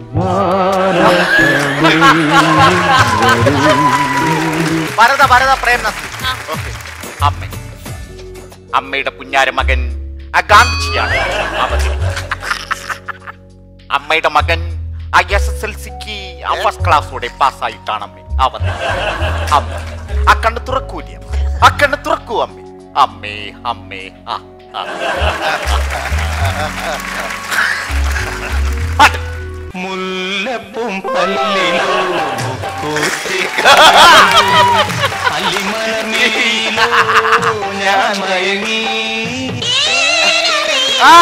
ഭരത ഭരത പ്രേം നസീർ ഓക്കെ അമ്മ അമ്മയുടെ പുഞ്ഞാര മകൻ ആ ഗാന്ധിജിയാണ് അവധി അമ്മയുടെ മകൻ ആ എസ് എസ് എൽ സിക്ക് ആ ഫസ്റ്റ് ക്ലാസ്സോടെ പാസ്സായിട്ടാണ് അമ്മ അവധി അമ്മ ആ കണ്ണ് തുറക്കൂലേ അമ്മ? ആ കണ്ണ് തുറക്കൂ അമ്മേ അമ്മേ അമ്മേ ആ ആ. മുല്ലപ്പും പല്ലിലോ അല്ലിമലർമേലോ ഞാൻ മയങ്ങി ആ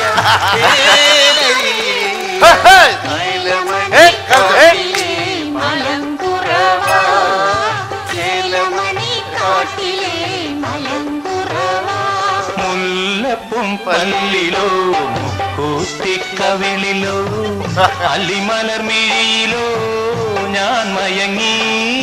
മുല്ലപ്പും പല്ലിലോ കൂത്തിക്കവിളിലോ അല്ലിമലർമിഴിയിലോ ഞാൻ മയങ്ങി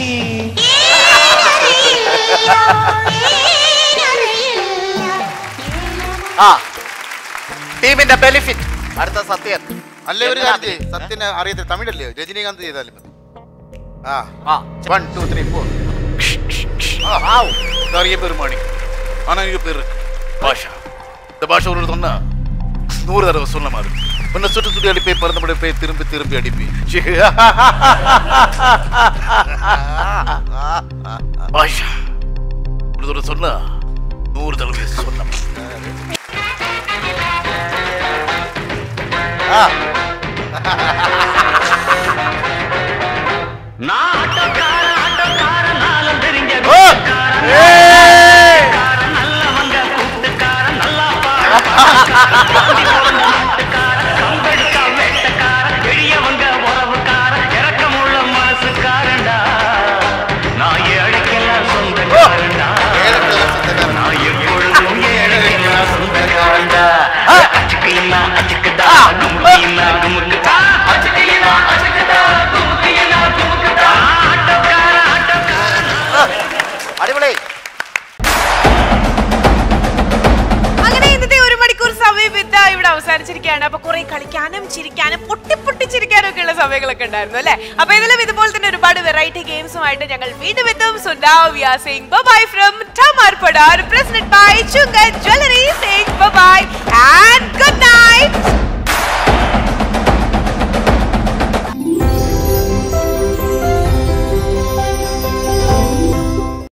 ആ ടീമിന്റെ ബെനിഫിറ്റ് അടുത്ത സത്യൻ അല്ലേ ഒരു കാര്യം ചെയ്യ്. സത്യന് അറിയത്തില്ല തമിഴല്ലേ രജനീകാന്ത് ചെയ്താലും മതി ആ ആ വൺ ടു ത്രീ ഫോർ நிறைய பேர் மாணி ஆனா இங்க பேர் இருக்கு பாஷா இந்த பாஷா ஒரு சொன்னா நூறு தடவை சொன்ன மாதிரி உன்னை சுட்டு சுட்டி அடிப்பே பறந்தபடி போய் திரும்பி திரும்பி அடிப்பேன் பாஷா ஒரு தடவை சொன்னா நூறு தடவை சொன்ன எளியவங்க உறவுக்கார இறக்கமுள்ள மனசுக்காரண்டா நான் ஏழைக்கெல்லாம் சொந்தக்காரண்டா நான் எப்பொழுதும் ஏழைக்கெல்லாம் சொந்தக்காரண்டா அச்சுக்கையில்லா அச்சுக்குதா குமுக்கியில்லா குமுக்குதா அச்சுக்கையில்லா அச்சுக்குதா குமுக்கியில்லா குமுக்குதா ஆட்டோக்கார അടിപൊളി അങ്ങനെ ഇന്നത്തെ ഒരു മണിക്കൂർ സമയം ഇതാ ഇവിടെ അവസാനിച്ചിരിക്കുകയാണ് അപ്പൊ കുറെ കളിക്കാനും ചിരിക്കാനും പൊട്ടി പൊട്ടിച്ചിരിക്കാനും ഒക്കെ ഉള്ള സമയങ്ങളൊക്കെ ഉണ്ടായിരുന്നു അല്ലെ അപ്പൊ ഇതിലും ഇതുപോലെ തന്നെ ഒരുപാട് വെറൈറ്റി ഗെയിംസുമായിട്ട് ഞങ്ങൾ വീണ്ടും എത്തും so now we are saying bye from Tamarpadar president bye Chungan jewellery saying